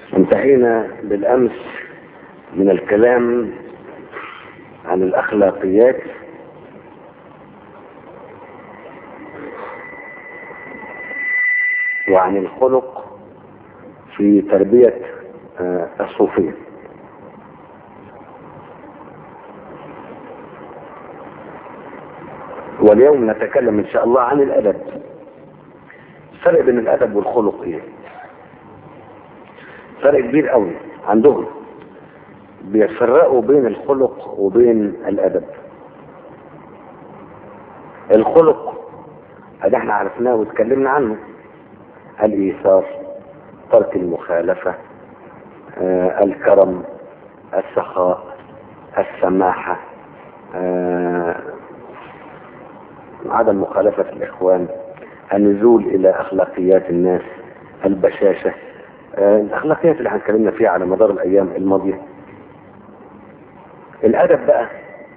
انتهينا بالأمس من الكلام عن الأخلاقيات وعن الخلق في تربية آه، الصوفية واليوم نتكلم إن شاء الله عن الأدب الفرق بين الأدب والخلق إيه فرق كبير قوي عندهم بيفرقوا بين الخلق وبين الأدب الخلق هذا احنا عرفناه واتكلمنا عنه الإيثار ترك المخالفة آه الكرم السخاء السماحة آه عدم مخالفة الإخوان النزول إلى أخلاقيات الناس البشاشة آه الأخلاقيات اللي احنا اتكلمنا فيها على مدار الأيام الماضية الأدب بقى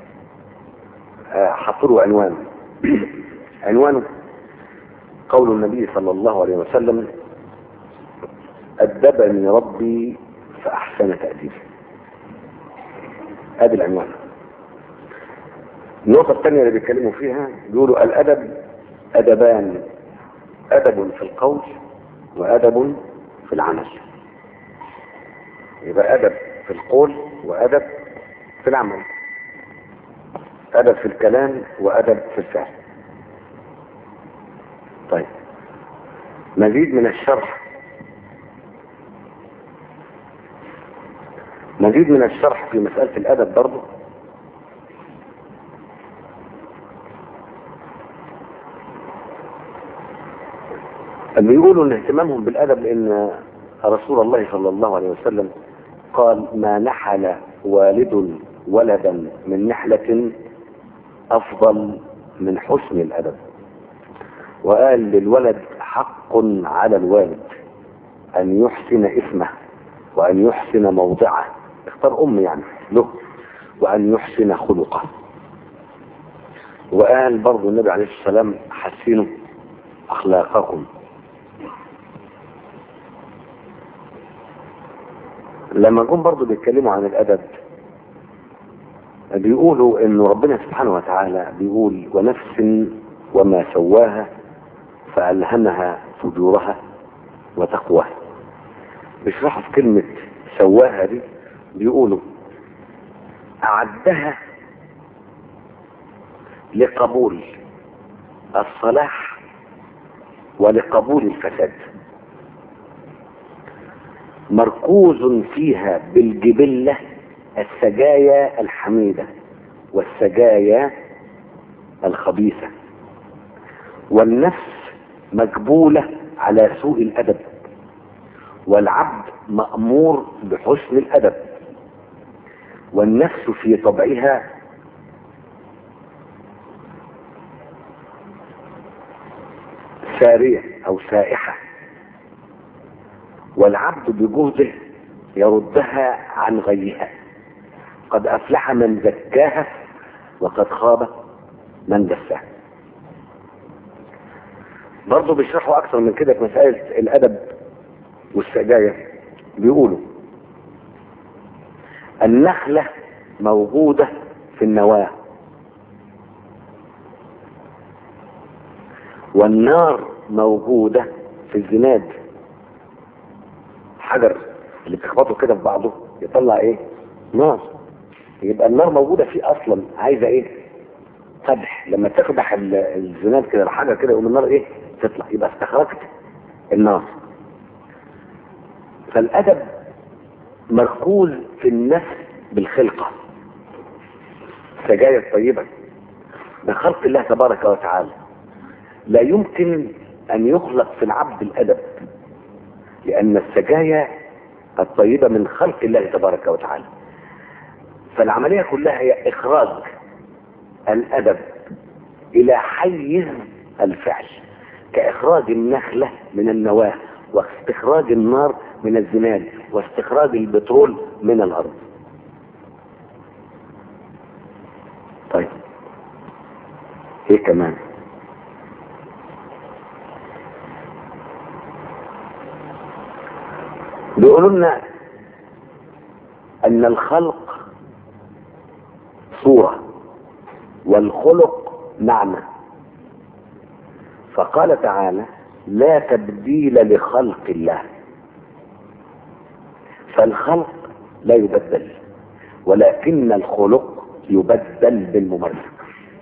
حطوا له عنوان عنوانه قول النبي صلى الله عليه وسلم أدبني ربي فأحسن تأديبي هذا العنوان النقطة الثانية اللي بيتكلموا فيها بيقولوا الأدب أدبان أدب في القول وأدب في العمل يبقى أدب في القول وأدب في العمل أدب في الكلام وأدب في الفعل طيب مزيد من الشرح مزيد من الشرح في مسألة الأدب برضه بيقولوا ان اهتمامهم بالأدب لأن رسول الله صلى الله عليه وسلم قال ما نحل والد ولدا من نحلة أفضل من حسن الأدب وقال للولد حق على الوالد أن يحسن اسمه وأن يحسن موضعه اختار أم يعني له وأن يحسن خلقه وقال برضو النبي عليه الصلاة والسلام حسنوا أخلاقكم لما جم برضو بيتكلموا عن الأدب بيقولوا ان ربنا سبحانه وتعالى بيقول ونفس وما سواها فألهمها فجورها وتقواها بيشرحوا في كلمة سواها دي بيقولوا أعدها لقبول الصلاح ولقبول الفساد مركوز فيها بالجبله السجايا الحميدة والسجايا الخبيثة والنفس مجبولة على سوء الأدب والعبد مأمور بحسن الأدب والنفس في طبعها سارية أو سائحة والعبد بجهده يردها عن غيها قد أفلح من زكاها وقد خاب من دساها برضه بيشرحوا أكثر من كده في مسألة الأدب والسجاية بيقولوا النخلة موجودة في النواة والنار موجودة في الزناد حجر اللي بتخبطه كده في بعضه يطلع ايه نار يبقى النار موجودة فيه اصلا عايزة ايه قدح لما تقدح الزناد كده الحجر كده يقوم النار ايه تطلع يبقى استخرجت النار فالادب مركوز في النفس بالخلقة السجايا الطيبة من خلق الله تبارك وتعالى لا يمكن ان يخلق في العبد الادب لان السجايا الطيبة من خلق الله تبارك وتعالى فالعملية كلها هي إخراج الأدب إلى حيز الفعل كإخراج النخلة من النواة واستخراج النار من الزناد واستخراج البترول من الأرض طيب ايه كمان بيقولوا لنا ان الخلق صورة والخلق معنى فقال تعالى لا تبديل لخلق الله فالخلق لا يبدل ولكن الخلق يبدل بالممارسة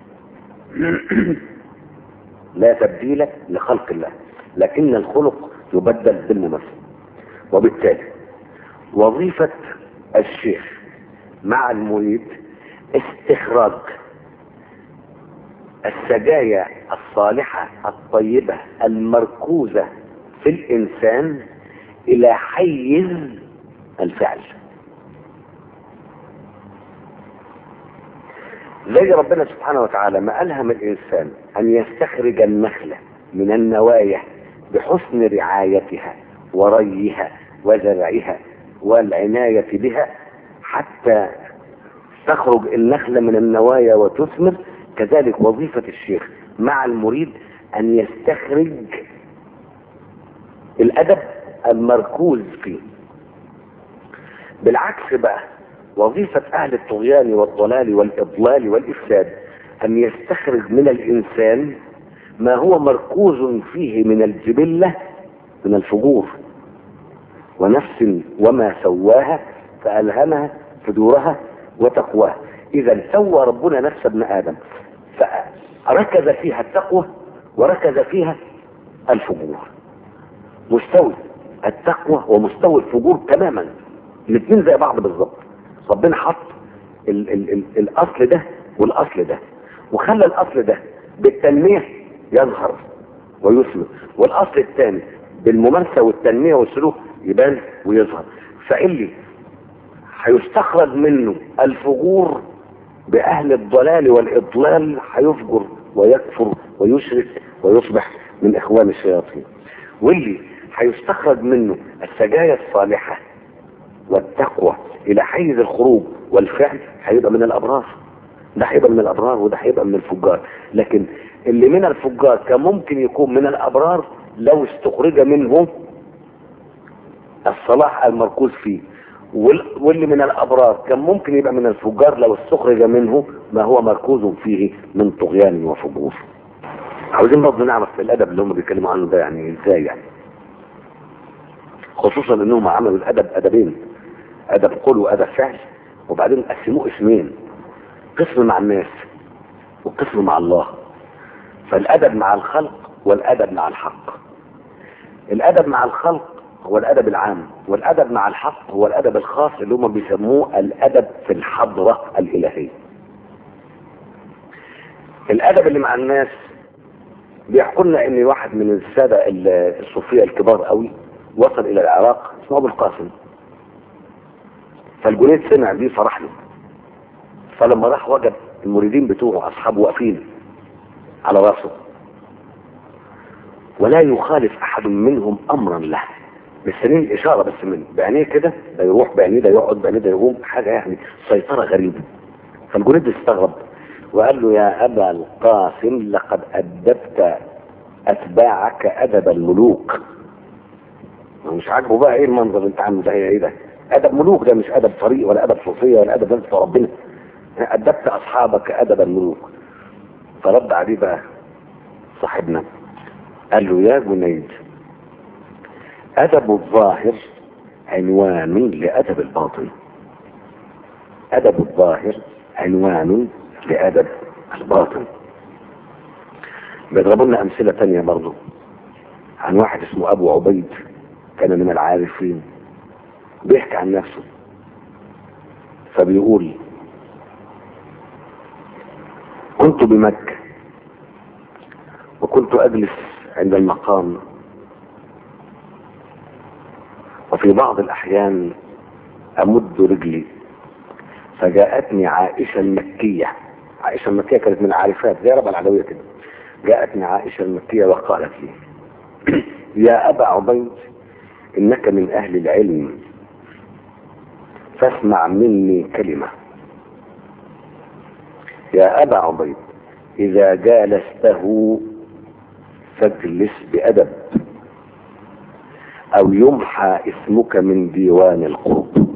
لا تبديل لخلق الله لكن الخلق يبدل بالممارسة وبالتالي وظيفة الشيخ مع المريد استخراج السجايا الصالحة الطيبة المركوزة في الإنسان إلى حيز الفعل زي ربنا سبحانه وتعالى ما ألهم الإنسان أن يستخرج النخلة من النوايا بحسن رعايتها وريها وزرعها والعناية بها حتى تخرج النخلة من النوايا وتثمر كذلك وظيفة الشيخ مع المريد أن يستخرج الأدب المركوز فيه بالعكس بقى وظيفة أهل الطغيان والضلال والإضلال والإفساد أن يستخرج من الإنسان ما هو مركوز فيه من الجبلة من الفجور ونفس وما سواها فألهمها فجورها وتقواها إذا سوى ربنا نفس ابن آدم فركز فيها التقوى وركز فيها الفجور مستوي التقوى ومستوى الفجور تماما الاثنين زي بعض بالظبط ربنا حط ال ال ال الاصل ده والاصل ده وخلى الاصل ده بالتنمية يظهر ويثمر والاصل الثاني بالممارسة والتنمية والسلوك يبان ويظهر فاللي هيستخرج منه الفجور باهل الضلال والاضلال هيفجر ويكفر ويشرك ويصبح من اخوان الشياطين واللي هيستخرج منه السجايا الصالحة والتقوى الى حيز الخروج والفعل هيبقى من الابرار ده هيبقى من الابرار وده هيبقى من الفجار لكن اللي من الفجار كان ممكن يكون من الابرار لو استخرج منه الصلاح المركوز فيه واللي من الابرار كان ممكن يبقى من الفجار لو استخرج منه ما هو مركوز فيه من طغيان وفجور عاوزين برضه نعرف الادب اللي هم بيتكلموا عنه ده يعني ازاي يعني خصوصا انهم عملوا الادب ادبين ادب قول وادب فعل وبعدين قسموه اسمين قسم مع الناس وقسم مع الله فالادب مع الخلق والادب مع الحق الادب مع الخلق هو الادب العام والادب مع الحق هو الادب الخاص اللي هم بيسموه الادب في الحضرة الالهية الادب اللي مع الناس بيحكوا لنا ان واحد من السادة الصوفية الكبار قوي وصل الى العراق اسمه ابو القاسم فالجنيد سمع بيه فرح له فلما راح وجد المريدين بتوعه اصحابه واقفين على راسه ولا يخالف احد منهم امرا له مستنين الاشاره بس منه بعينيه كده ده يروح بعينيه ده يقعد بعينيه ده يقوم حاجه يعني سيطره غريبه فالجنيد استغرب وقال له يا ابا القاسم لقد ادبت اتباعك ادب الملوك مش عاجبه بقى ايه المنظر اللي انت عامله ده ايه ده ادب ملوك ده مش ادب طريق ولا ادب صوفيه ولا ادب ناس ربنا ادبت اصحابك ادب الملوك فرد عليه بقى صاحبنا قال له يا جنيد ادب الظاهر عنوان لادب الباطن ادب الظاهر عنوان لادب الباطن بيضربوا لنا امثله تانية برضه عن واحد اسمه ابو عبيد كان من العارفين بيحكي عن نفسه فبيقول كنت بمكة وكنت أجلس عند المقام وفي بعض الأحيان أمد رجلي فجاءتني عائشة المكية عائشة المكية كانت من العارفات زي ربع العلوية كده جاءتني عائشة المكية وقالت لي يا أبا عبيد إنك من أهل العلم فاسمع مني كلمة يا أبا عبيد إذا جالسته فاجلس بأدب او يمحى اسمك من ديوان القرب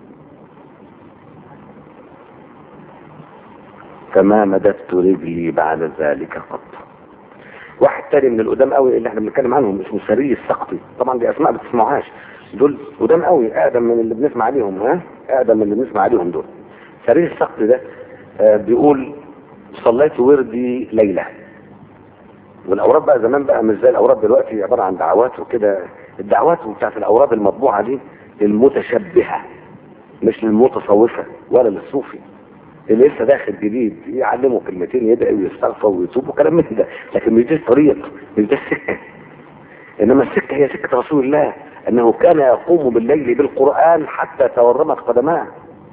فما مددت رجلي بعد ذلك قط واحد تاني من القدام قوي اللي احنا بنتكلم عنهم اسمه سري السقطي طبعا دي اسماء ما بتسمعوهاش دول قدام قوي اقدم من اللي بنسمع عليهم ها اقدم من اللي بنسمع عليهم دول سري السقطي ده آه بيقول صليت وردي ليله والاوراد بقى زمان بقى مش زي الاوراد دلوقتي عباره عن دعوات وكده الدعوات بتاعت الاوراد المطبوعه دي للمتشبهه مش للمتصوفه ولا للصوفي اللي لسه داخل جديد يعلمه كلمتين يدعي ويستغفر ويتوب وكلام من ده لكن مش ده الطريق مش ده السكه انما السكه هي سكه رسول الله انه كان يقوم بالليل بالقران حتى تورمت قدماه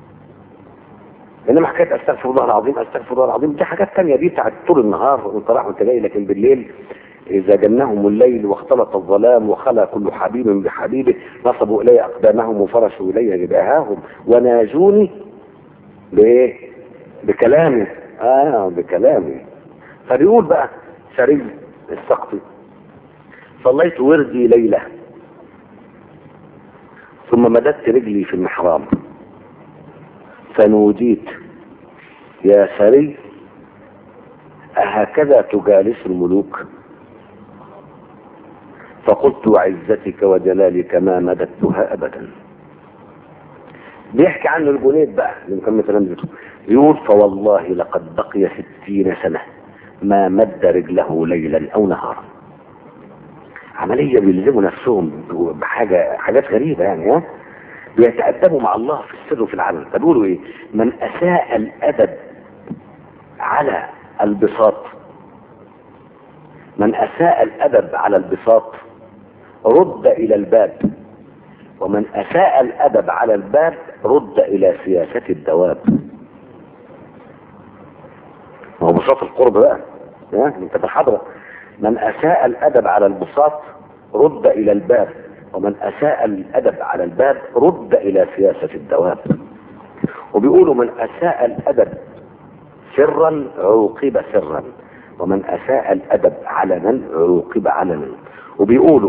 انما حكايه استغفر الله العظيم استغفر الله العظيم دي حاجات تانية دي بتاعت طول النهار وانت رايح وانت جاي لكن بالليل اذا جنهم الليل واختلط الظلام وخلى كل حبيب بحبيبه نصبوا الي اقدامهم وفرشوا الي جباههم وناجوني بايه؟ بكلامي اه بكلامي فبيقول بقى سري السقطي صليت وردي ليله ثم مددت رجلي في المحراب فنوديت يا سري أهكذا تجالس الملوك فقلت وعزتك وجلالك ما مددتها أبدا بيحكي عنه الجنيد بقى اللي كان تلامذته يقول فوالله لقد بقي ستين سنة ما مد رجله ليلا أو نهارا عملية بيلزموا نفسهم بحاجة حاجات غريبة يعني ها بيتأدبوا مع الله في السر وفي العلن فبيقولوا ايه من اساء الادب على البساط من اساء الادب على البساط رد الى الباب ومن اساء الادب على الباب رد الى سياسة الدواب ما هو بساط القرب بقى ها انت في الحضرة من اساء الادب على البساط رد الى الباب ومن اساء الادب على الباب رد الى سياسة الدواب وبيقولوا من اساء الادب سرا عوقب سرا ومن اساء الادب علنا عوقب علنا وبيقولوا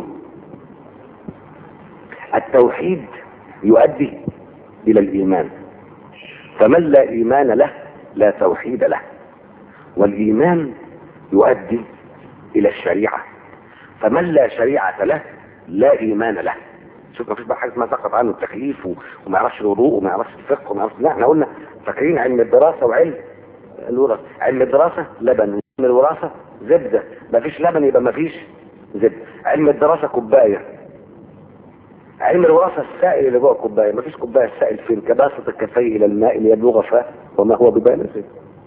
التوحيد يؤدي الى الايمان فمن لا ايمان له لا توحيد له والايمان يؤدي الى الشريعة فمن لا شريعة له لا ايمان له شوف مفيش بقى حاجه اسمها سقط عنه التكليف وما يعرفش الوضوء وما يعرفش الفقه وما يعرفش لا احنا قلنا فاكرين علم الدراسه وعلم الوراثه علم الدراسه لبن علم الوراثه زبده مفيش لبن يبقى مفيش زبده علم الدراسه كوبايه علم الوراثه السائل اللي جوه الكوبايه مفيش كوبايه السائل فين كباسط الكفي الى الماء ليبلغ فاه وما هو ببالغ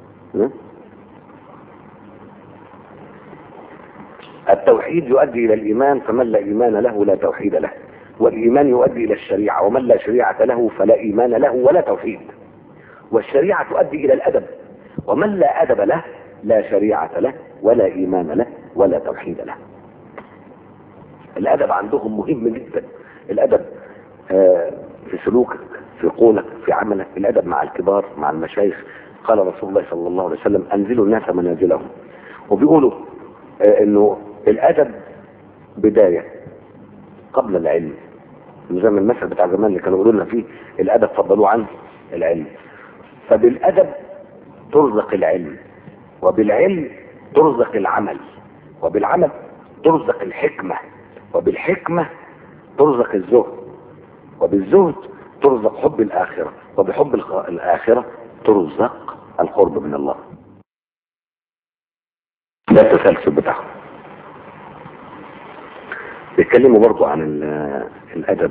التوحيد يؤدي الى الايمان فمن لا ايمان له لا توحيد له والايمان يؤدي الى الشريعه ومن لا شريعه له فلا ايمان له ولا توحيد والشريعه تؤدي الى الادب ومن لا ادب له لا شريعه له ولا ايمان له ولا توحيد له الادب عندهم مهم جدا الادب آه في سلوكك في قولك في عملك الادب مع الكبار مع المشايخ قال رسول الله صلى الله عليه وسلم انزلوا الناس منازلهم وبيقولوا آه انه الادب بداية قبل العلم زي ما المثل بتاع زمان اللي كانوا يقولوا لنا فيه الادب فضلوه عن العلم فبالادب ترزق العلم وبالعلم ترزق العمل وبالعمل ترزق الحكمة وبالحكمة ترزق الزهد وبالزهد ترزق حب الآخرة وبحب الآخرة ترزق القرب من الله ده التسلسل بتاعهم بيتكلموا برضو عن الادب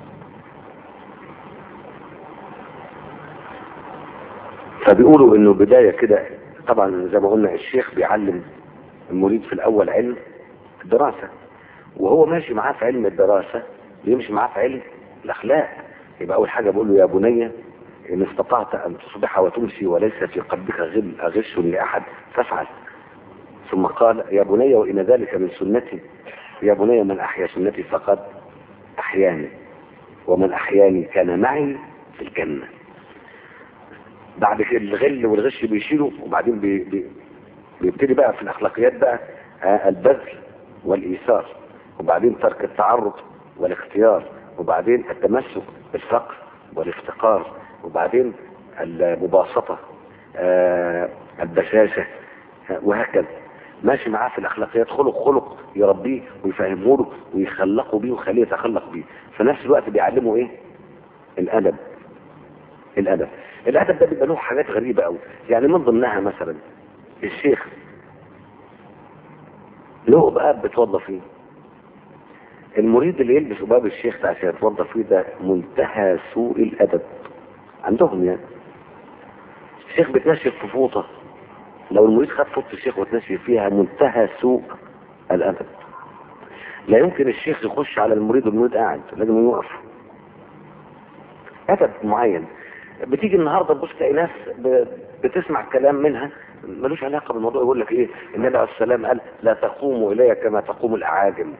فبيقولوا انه بداية كده طبعا زي ما قلنا الشيخ بيعلم المريد في الاول علم الدراسة وهو ماشي معاه في علم الدراسة بيمشي معاه في علم الاخلاق يبقى اول حاجة بقول له يا بني ان استطعت ان تصبح وتمسي وليس في قلبك غل غش لاحد فافعل ثم قال يا بني وان ذلك من سنتي يا بني من أحيا سنتي فقد أحياني ومن أحياني كان معي في الجنة بعد كده الغل والغش بيشيلوا وبعدين بي بي بيبتدي بقى في الأخلاقيات بقى البذل والإيثار وبعدين ترك التعرض والاختيار وبعدين التمسك بالفقر والافتقار وبعدين المباسطة آه البشاشة آه، وهكذا ماشي معاه في الاخلاقيات خلق خلق يربيه ويفهمه له ويخلقه بيه ويخليه يتخلق بيه في نفس الوقت بيعلمه ايه الادب الادب الادب ده بيبقى له حاجات غريبه قوي يعني من ضمنها مثلا الشيخ له باب بتوظف فيه المريد اللي يلبس باب الشيخ ده عشان يتوظف فيه ده منتهى سوء الادب عندهم يعني الشيخ بتنشف في فوطه لو المريد خد فوطه الشيخ وتنشف فيها منتهى سوء الادب لا يمكن الشيخ يخش على المريد والمريد قاعد لازم يوقف ادب معين بتيجي النهارده تبص تلاقي ناس ب- بتسمع كلام منها ملوش علاقه بالموضوع يقول لك ايه النبي عليه السلام قال لا تقوموا الي كما تقوم الاعاجم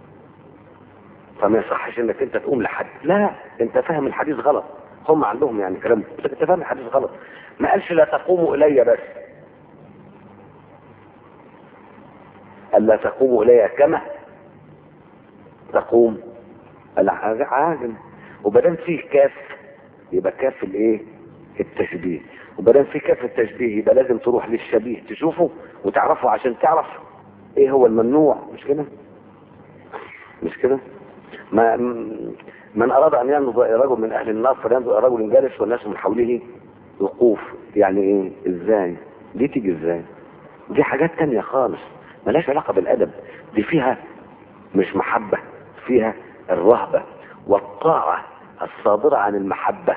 فما يصحش انك انت تقوم لحد لا انت فاهم الحديث غلط هم عندهم يعني كلام انت فاهم الحديث غلط ما قالش لا تقوموا الي بس قال لا تقوموا الي كما تقوم العاجم وبدل فيه كاف يبقى كاف الايه التشبيه وبدل فيه كاف التشبيه يبقى لازم تروح للشبيه تشوفه وتعرفه عشان تعرف ايه هو الممنوع مش كده مش كده ما م- من اراد ان ينظر الى رجل من اهل النار فلينظر الى رجل جالس والناس من حوله وقوف يعني ايه ازاي دي تيجي ازاي دي حاجات تانية خالص ملهاش علاقة بالادب دي فيها مش محبة فيها الرهبة والطاعة الصادرة عن المحبة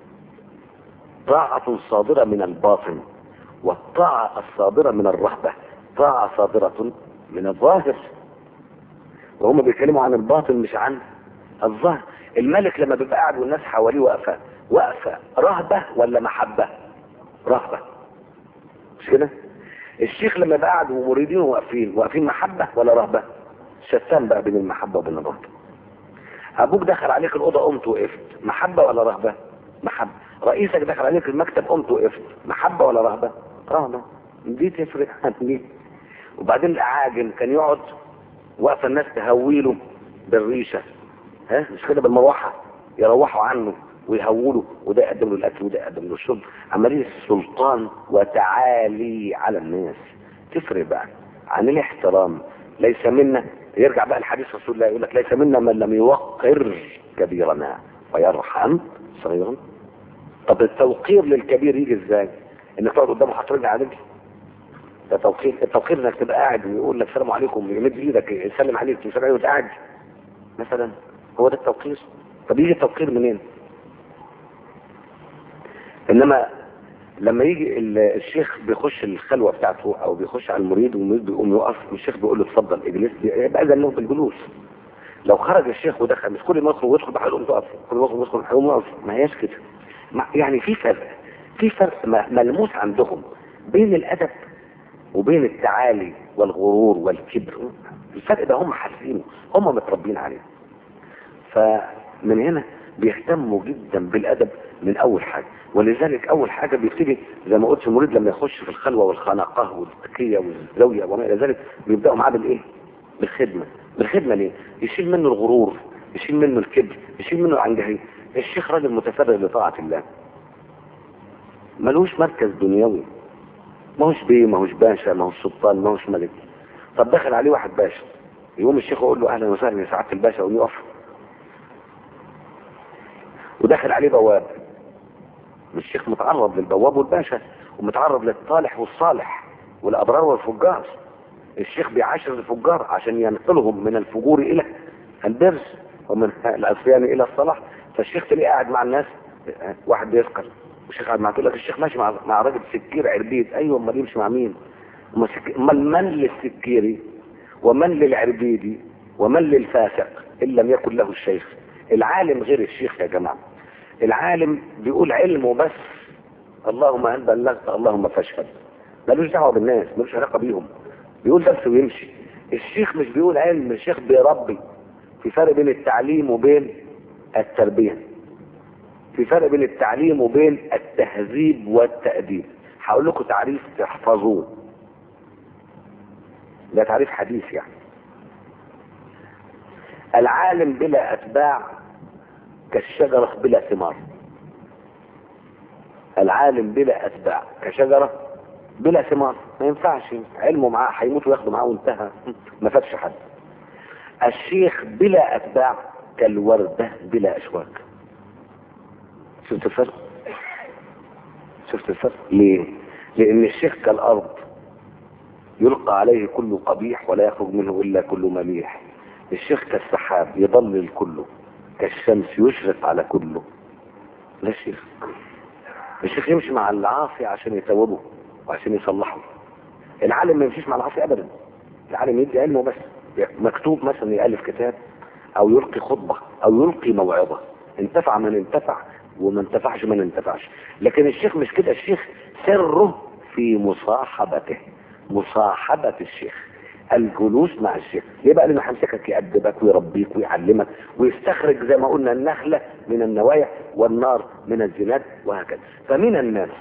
طاعة صادرة من الباطن والطاعة الصادرة من الرهبة طاعة صادرة من الظاهر وهم بيتكلموا عن الباطن مش عن الظاهر الملك لما بيبقى قاعد والناس حواليه واقفة واقفة رهبة ولا محبة رهبة مش كده الشيخ لما يبقى قاعد ومريدين واقفين واقفين محبة ولا رهبة شتان بقى بين المحبة وبين الرهبة ابوك دخل عليك الاوضه قمت وقفت محبه ولا رهبه محبه رئيسك دخل عليك المكتب قمت وقفت محبه ولا رهبه رهبه دي تفرق عن دي وبعدين الاعاجم كان يقعد واقفه الناس تهويله بالريشه ها مش كده بالمروحه يروحوا عنه ويهولوا وده يقدم له الاكل وده يقدم له الشرب عمليه سلطان وتعالي على الناس تفرق بقى عن الاحترام ليس منا يرجع بقى الحديث رسول الله يقول لك ليس منا من لم يوقر كبيرنا ويرحم صغيرا طب التوقير للكبير يجي ازاي؟ انك تقعد قدامه حاطط رجل على رجل ده توقير التوقير انك تبقى قاعد ويقول لك السلام عليكم يمد ايدك يسلم عليك يسلم عليك وانت قاعد مثلا هو ده التوقير طب يجي التوقير منين؟ انما لما يجي ال- الشيخ بيخش الخلوه بتاعته او بيخش على المريد والمريد بيقوم يقف الشيخ بيقول له اتفضل اجلس يبقى اذن له بالجلوس لو خرج الشيخ ودخل مش كل ما يخرج ويدخل بقى هيقوم تقف كل ما يخرج ويدخل هيقوم يقف ما هياش كده ما- يعني في فرق في فرق م- ملموس عندهم بين الادب وبين التعالي والغرور والكبر الفرق ده هم حاسينه هم متربيين عليه فمن هنا بيهتموا جدا بالادب من اول حاجه ولذلك اول حاجه بيبتدي زي ما قلت المريد لما يخش في الخلوه والخناقه والتقيه والزاويه وما الى ذلك بيبداوا معاه بالايه؟ بالخدمه بالخدمه ليه؟ يشيل منه الغرور يشيل منه الكبر يشيل منه العنجهيه الشيخ راجل متفرغ لطاعه الله ملوش مركز دنيوي ما هوش بيه ما هوش باشا ما هوش سلطان ما هوش ملك طب دخل عليه واحد باشا يقوم الشيخ يقول له اهلا وسهلا يا سعاده الباشا ويقوم يقف ودخل عليه بواب الشيخ متعرض للبواب والباشا ومتعرض للطالح والصالح والابرار والفجار الشيخ بيعاشر الفجار عشان ينقلهم من الفجور الى البر ومن العصيان الى الصلاح فالشيخ تلاقيه قاعد مع الناس واحد بيسكر والشيخ قاعد معاه تقول لك الشيخ ماشي مع مع راجل سكير عربيد ايوه امال يمشي مع مين؟ أمال سك- امال من للسكيري ومن للعربيدي ومن للفاسق ان لم يكن له الشيخ العالم غير الشيخ يا جماعه العالم بيقول علمه بس اللهم هل بلغت اللهم فاشهد ملوش دعوه بالناس ملوش علاقه بيهم بيقول درس ويمشي الشيخ مش بيقول علم الشيخ بيربي في فرق بين التعليم وبين التربيه في فرق بين التعليم وبين التهذيب والتأديب هقول لكم تعريف تحفظوه ده تعريف حديث يعني العالم بلا اتباع كالشجرة بلا ثمار العالم بلا اتباع كشجرة بلا ثمار ما ينفعش علمه معاه هيموت وياخده معاه وانتهى ما فاتش حد الشيخ بلا اتباع كالوردة بلا اشواك شفت الفرق شفت الفرق ليه لان الشيخ كالارض يلقى عليه كل قبيح ولا يخرج منه الا كل مليح الشيخ كالسحاب يضلل كله كالشمس يشرق على كله لا الشيخ الشيخ يمشي مع العاصي عشان يتوبه وعشان يصلحه العالم ما يمشيش مع العاصي ابدا العالم يدي علمه بس مكتوب مثلا يالف كتاب او يلقي خطبه او يلقي موعظه انتفع من انتفع وما انتفعش من انتفعش لكن الشيخ مش كده الشيخ سره في مصاحبته مصاحبة الشيخ الجلوس مع الشيخ ليه بقى لانه هيمسكك يأدبك ويربيك ويعلمك ويستخرج زي ما قلنا النخلة من النوايا والنار من الزناد وهكذا فمن الناس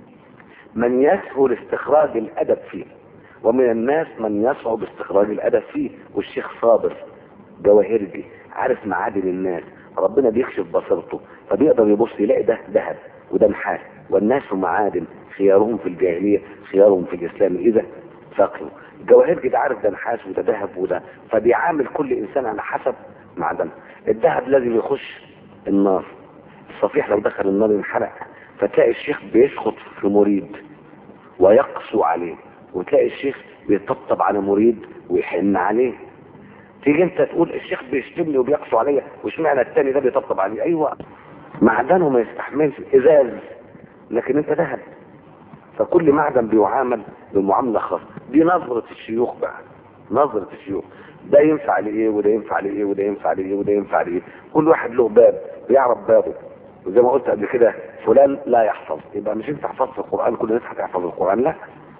من يسهل استخراج الأدب فيه ومن الناس من يصعب استخراج الأدب فيه والشيخ صابر جواهرجي عارف معادن الناس ربنا بيكشف بصيرته فبيقدر يبص يلاقي ده ذهب وده نحاس والناس معادن خيارهم في الجاهلية خيارهم في الإسلام إذا فقهوا الجواهر كده عارف ده نحاس وده ذهب وده فبيعامل كل إنسان على حسب معدنه الذهب لازم يخش النار الصفيح لو دخل النار ينحرق فتلاقي الشيخ بيسخط في مريد ويقسو عليه وتلاقي الشيخ بيطبطب على مريد ويحن عليه تيجي انت تقول الشيخ بيشتمني وبيقسو عليا واشمعنى التاني ده بيطبطب عليه ايوه معدنه ما يستحملش ازاز لكن انت ذهب فكل معدن بيعامل بمعامله خاصه دي نظره الشيوخ بقى نظره الشيوخ ده ينفع لايه وده ينفع لايه وده ينفع لايه وده ينفع لايه كل واحد له باب بيعرف بابه وزي ما قلت قبل كده فلان لا يحفظ يبقى مش انت حفظت القران كل الناس هتحفظ القران لا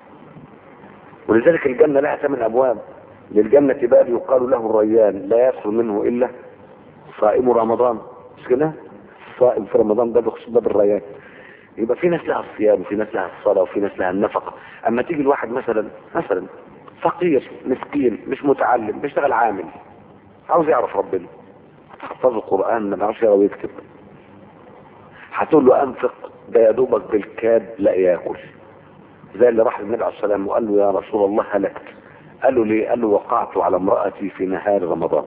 ولذلك الجنه لها ثمان ابواب للجنه باب يقال له الريان لا يدخل منه الا صائم رمضان مش كده الصائم في رمضان ده بيخش باب الريان يبقى في ناس لها الصيام وفي ناس لها الصلاة وفي ناس لها النفقة اما تيجي الواحد مثلا مثلا فقير مسكين مش متعلم بيشتغل عامل عاوز يعرف ربنا حفظ القرآن ما بيعرفش يقرا ويكتب هتقول له انفق ده يا دوبك بالكاد لا ياكل زي اللي راح للنبي عليه السلام وقال له يا رسول الله هلكت قال له ليه قال له وقعت على امرأتي في نهار رمضان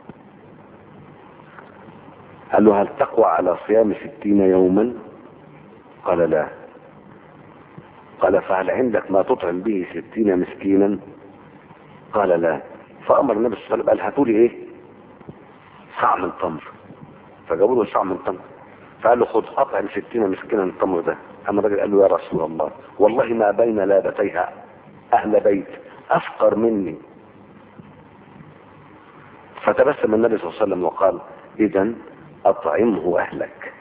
قال له هل تقوى على صيام ستين يوما قال لا قال فهل عندك ما تطعم به ستين مسكينا قال لا فأمر النبي صلى الله عليه وسلم قال هاتوا لي ايه صاع من تمر فجابوا له صاع من تمر فقال له خد اطعم ستين مسكينا من التمر ده اما الراجل قال له يا رسول الله والله ما بين لابتيها اهل بيت افقر مني فتبسم النبي صلى الله عليه وسلم وقال اذا اطعمه اهلك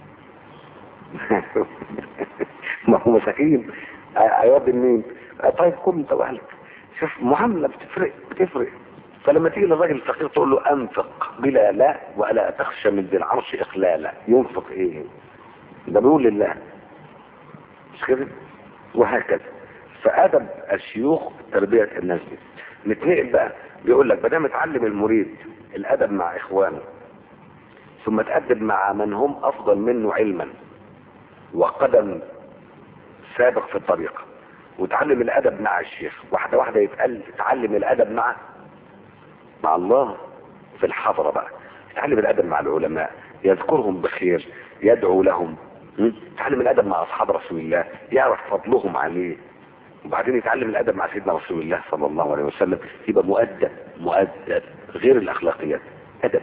ما هو مساكين هيودي منين طيب كل انت واهلك شوف معامله بتفرق بتفرق فلما تيجي للراجل الفقير تقول له انفق بلا لا ولا تخشى من ذي العرش اخلالا ينفق ايه ده بيقول لله مش كده وهكذا فادب الشيوخ تربيه الناس دي نتنقل بقى بيقول لك بدل اتعلم المريد الادب مع اخوانه ثم تأدب مع من هم افضل منه علما وقدم سابق في الطريقة وتعلم الادب مع الشيخ واحدة واحدة يتقل تعلم الادب مع مع الله في الحضرة بقى يتعلم الادب مع العلماء يذكرهم بخير يدعو لهم يتعلم الادب مع اصحاب رسول الله يعرف فضلهم عليه وبعدين يتعلم الادب مع سيدنا رسول الله صلى الله عليه وسلم يبقى مؤدب مؤدب غير الاخلاقيات ادب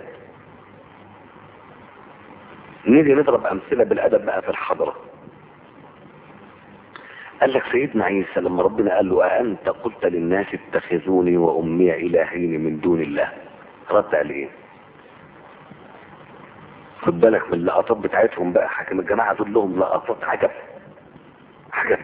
نيجي نضرب امثله بالادب بقى في الحضره قال لك سيدنا عيسى لما ربنا قال له أأنت قلت للناس اتخذوني وأمي إلهين من دون الله رد قال إيه خد بالك من اللقطات بتاعتهم بقى حكم الجماعة دول لهم لقطات عجب عجب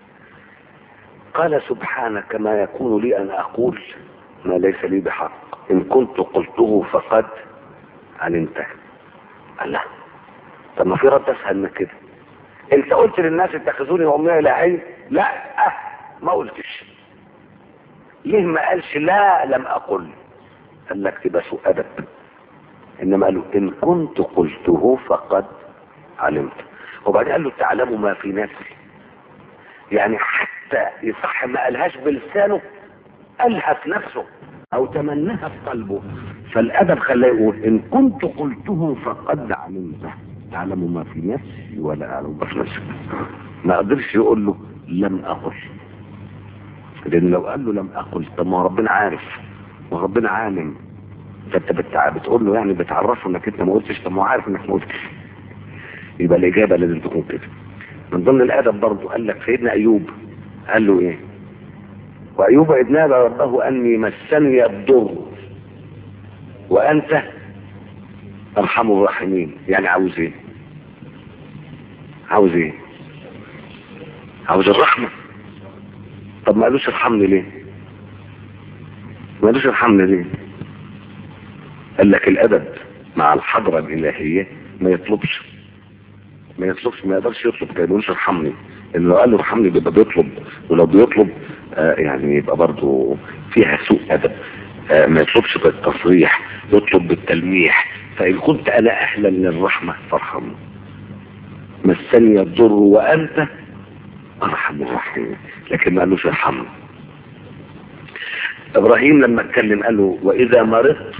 قال سبحانك ما يكون لي أن أقول ما ليس لي بحق إن كنت قلته فقد علمته قال لا طب ما في رد أسهل من كده انت قلت للناس اتخذوني وامي الهين لا أه ما قلتش ليه ما قالش لا لم اقل قال لك تبقى سوء ادب انما قال له ان كنت قلته فقد علمت وبعدين قال له تعلموا ما في نفسي يعني حتى يصح ما قالهاش بلسانه قالها في نفسه او تمناها في قلبه فالادب خلاه يقول ان كنت قلته فقد علمته تعلم ما في نفسي ولا اعلم ما في نفسك ما قدرش يقول له لم اقل لان لو قال له لم اقل طب ما هو ربنا عارف وربنا عالم فانت بتع... بتقول له يعني بتعرفه انك انت ما قلتش طب ما هو عارف انك ما قلتش يبقى الاجابه لازم تكون كده من ضمن الادب برضه قال لك سيدنا ايوب قال له ايه وايوب اذ نادى ربه اني مسني الضر وانت ارحم الراحمين يعني عاوز ايه عاوز ايه عاوز الرحمه طب ما قالوش ارحمني ليه ما قالوش ارحمني ليه قال لك الادب مع الحضره الالهيه ما يطلبش ما يطلبش ما يقدرش يطلب كده يقولش ارحمني اللي لو قال له ارحمني بيبقى بيطلب ولو بيطلب آه يعني يبقى برضه فيها سوء ادب آه ما يطلبش بالتصريح يطلب بالتلميح فان كنت انا اهلا للرحمه فارحمني مسني الضر وانت ارحم الراحمين لكن ما قالوش ارحمني ابراهيم لما اتكلم قال له واذا مرضت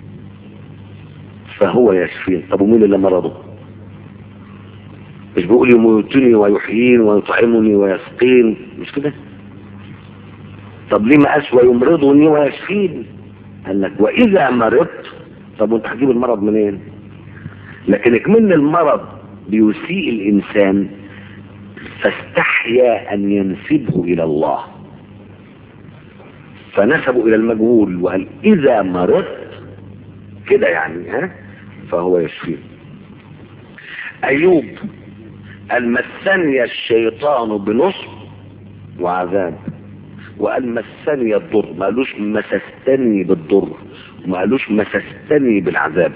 فهو يشفين طب ومين اللي مرضه مش بيقول يموتني ويحيين ويطعمني ويسقين مش كده طب ليه ما قالش ويمرضني ويشفين قال لك واذا مرضت طب وانت هتجيب المرض منين لكن اكمل المرض بيسيء الانسان فاستحيا ان ينسبه الى الله فنسبوا الى المجهول وقال اذا مرضت كده يعني ها فهو يشفيه ايوب قال مسني الشيطان بنصب وعذاب وقال مسني الضر ما قالوش مسستني بالضر وما قالوش مسستني بالعذاب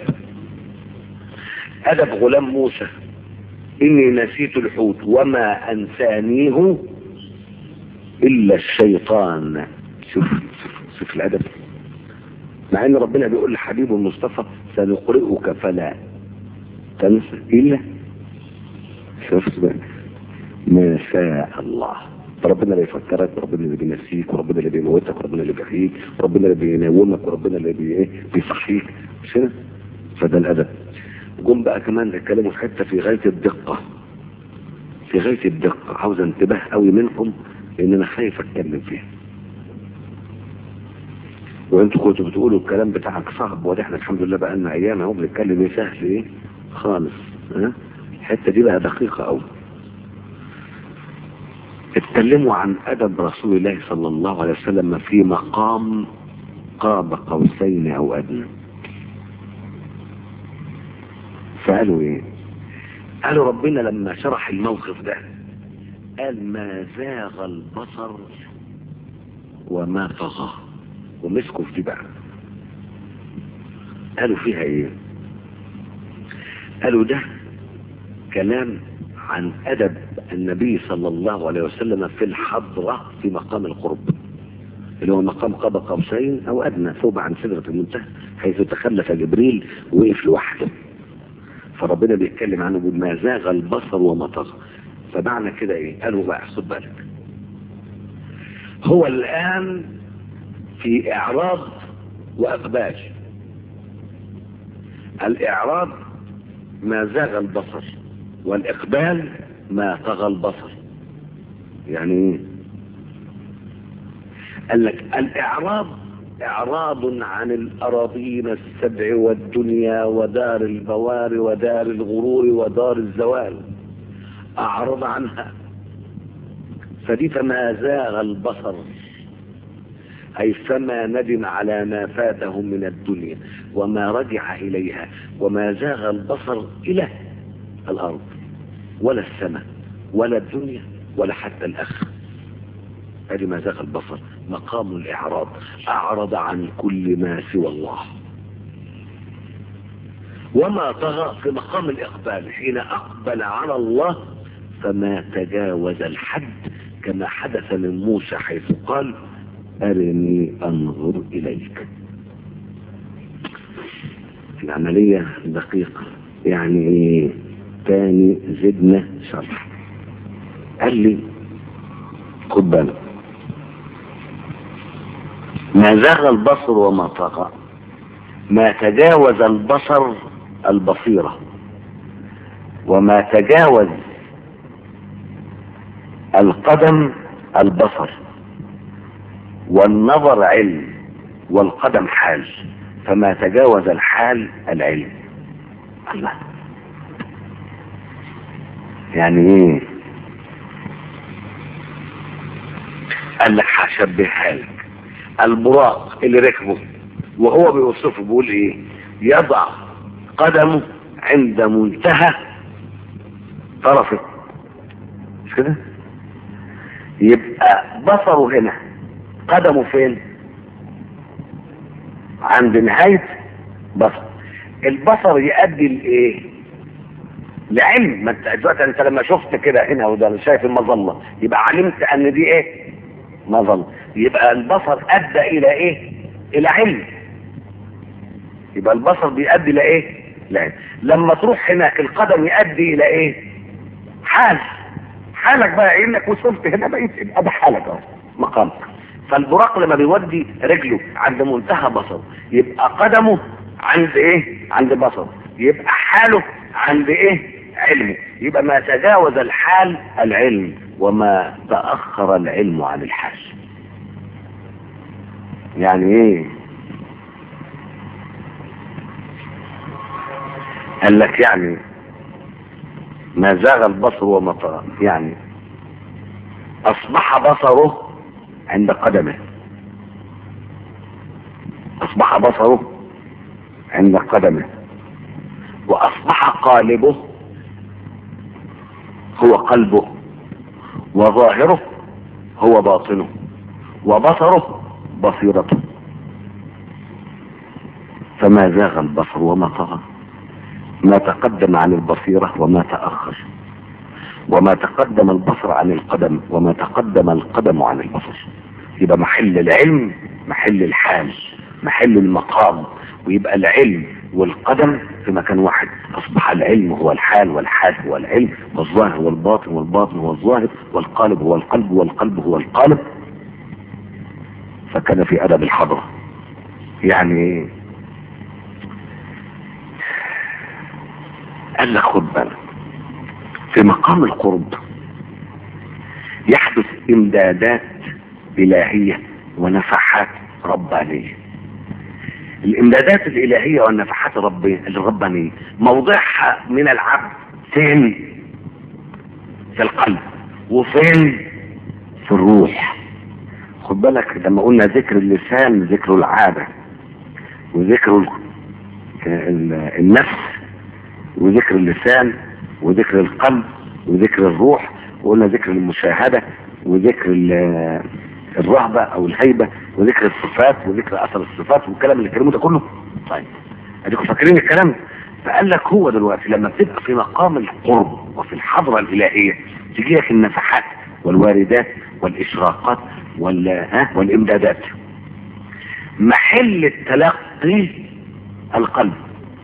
ادب غلام موسى اني نسيت الحوت وما انسانيه الا الشيطان شوف شوف شوف الادب مع ان ربنا بيقول لحبيبه المصطفى سنقرئك فلا تنسى الا شفت بقى ما شاء الله ربنا اللي يفكرك وربنا اللي بينسيك وربنا اللي بيموتك وربنا اللي بيحييك وربنا اللي بينومك وربنا اللي بي ايه بيصحيك مش كده فده الادب جم بقى كمان اتكلموا في حته في غايه الدقه في غايه الدقه عاوز انتباه قوي منكم لان انا خايف اتكلم فيها وانتوا كنتوا بتقولوا الكلام بتاعك صعب وده احنا الحمد لله بقى لنا ايام اهو بنتكلم ايه سهل ايه خالص ها الحته دي بقى دقيقه قوي اتكلموا عن ادب رسول الله صلى الله عليه وسلم في مقام قاب قوسين او ادنى فقالوا ايه قالوا ربنا لما شرح الموقف ده قال ما زاغ البصر وما طغى ومسكوا في دي بقى قالوا فيها ايه قالوا ده كلام عن ادب النبي صلى الله عليه وسلم في الحضرة في مقام القرب اللي هو مقام قاب قوسين او ادنى ثوب عن سدرة المنتهى حيث تخلف جبريل وقف لوحده فربنا بيتكلم عنه بيقول ما زاغ البصر وما طغى فمعنى كده ايه قالوا بقى خد بالك هو الان في اعراض واقبال الاعراض ما زاغ البصر والاقبال ما طغى البصر يعني ايه قال لك الاعراض اعراض عن الاراضين السبع والدنيا ودار البوار ودار الغرور ودار الزوال اعرض عنها فدي فما زاغ البصر أي فما ندم على ما فاته من الدنيا وما رجع إليها وما زاغ البصر إلى الأرض ولا السماء ولا الدنيا ولا حتى الآخرة هذه ما زاغ البصر مقام الإعراض أعرض عن كل ما سوى الله وما طغى في مقام الإقبال حين أقبل على الله فما تجاوز الحد كما حدث من موسى حيث قال أرني أنظر إليك العملية دقيقة يعني ايه تاني زدنا شرح قال لي خد بالك ما زاغ البصر وما طغى ما تجاوز البصر البصيرة وما تجاوز القدم البصر والنظر علم والقدم حال فما تجاوز الحال العلم الله يعني ايه قال لك هشبهها لك البراق اللي ركبه وهو بيوصفه بيقول ايه يضع قدمه عند منتهى طرفه مش كده يبقى بصره هنا قدمه فين عند نهاية بصر البصر يؤدي لايه لعلم ما انت دلوقتي انت لما شفت كده هنا وده شايف المظلة يبقى علمت ان دي ايه مظلة يبقى البصر ادى الى ايه الى علم يبقى البصر بيؤدي الى ايه لعلم لما تروح هناك القدم يؤدي الى ايه حال حالك بقى انك وصلت هنا بقيت يبقى ده حالك اهو مقامك فالبراق لما بيودي رجله عند منتهى بصره يبقى قدمه عند ايه عند بصره يبقى حاله عند ايه علمه يبقى ما تجاوز الحال العلم وما تأخر العلم عن الحال يعني ايه قال لك يعني ما زاغ البصر وما طغى يعني اصبح بصره عند قدمه اصبح بصره عند قدمه واصبح قالبه هو قلبه وظاهره هو باطنه وبصره بصيرته فما زاغ البصر وما طغى ما تقدم عن البصيرة وما تأخر وما تقدم البصر عن القدم وما تقدم القدم عن البصر يبقى محل العلم محل الحال محل المقام ويبقى العلم والقدم في مكان واحد اصبح العلم هو الحال والحال هو العلم والظاهر هو الباطن والباطن هو الظاهر والقالب هو القلب والقلب هو القالب فكان في ادب الحضرة يعني قال لك خد بالك في مقام القرب يحدث امدادات الهية ونفحات ربانية الامدادات الالهية والنفحات الربانية موضعها من العبد فين في القلب وفين في الروح خد بالك لما قلنا ذكر اللسان ذكر العادة وذكر النفس وذكر اللسان وذكر القلب وذكر الروح وقلنا ذكر المشاهدة وذكر الرهبة او الهيبة وذكر الصفات وذكر اثر الصفات والكلام اللي كلمه ده كله طيب اديكم فاكرين الكلام فقال لك هو دلوقتي لما بتبقى في مقام القرب وفي الحضرة الالهية تجي لك النفحات والواردات والاشراقات وال ها والامدادات محل التلقي القلب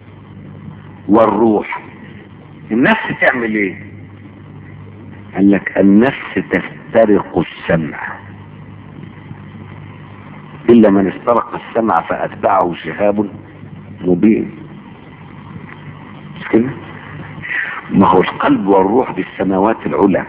والروح النفس تعمل ايه قال لك النفس تسترق السمع الا من استرق السمع فاتبعه شهاب مبين مش كده ما هو القلب والروح بالسماوات العلى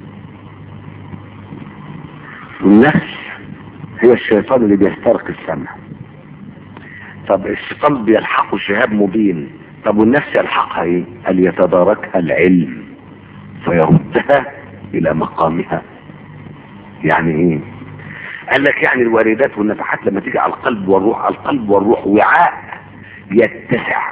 والنفس هي الشيطان اللي بيسترق السمع طب الشيطان بيلحقه شهاب مبين طب والنفس يلحقها ايه قال يتداركها العلم فيردها الى مقامها يعني ايه قال لك يعني الواردات والنفحات لما تيجي على القلب والروح القلب والروح وعاء يتسع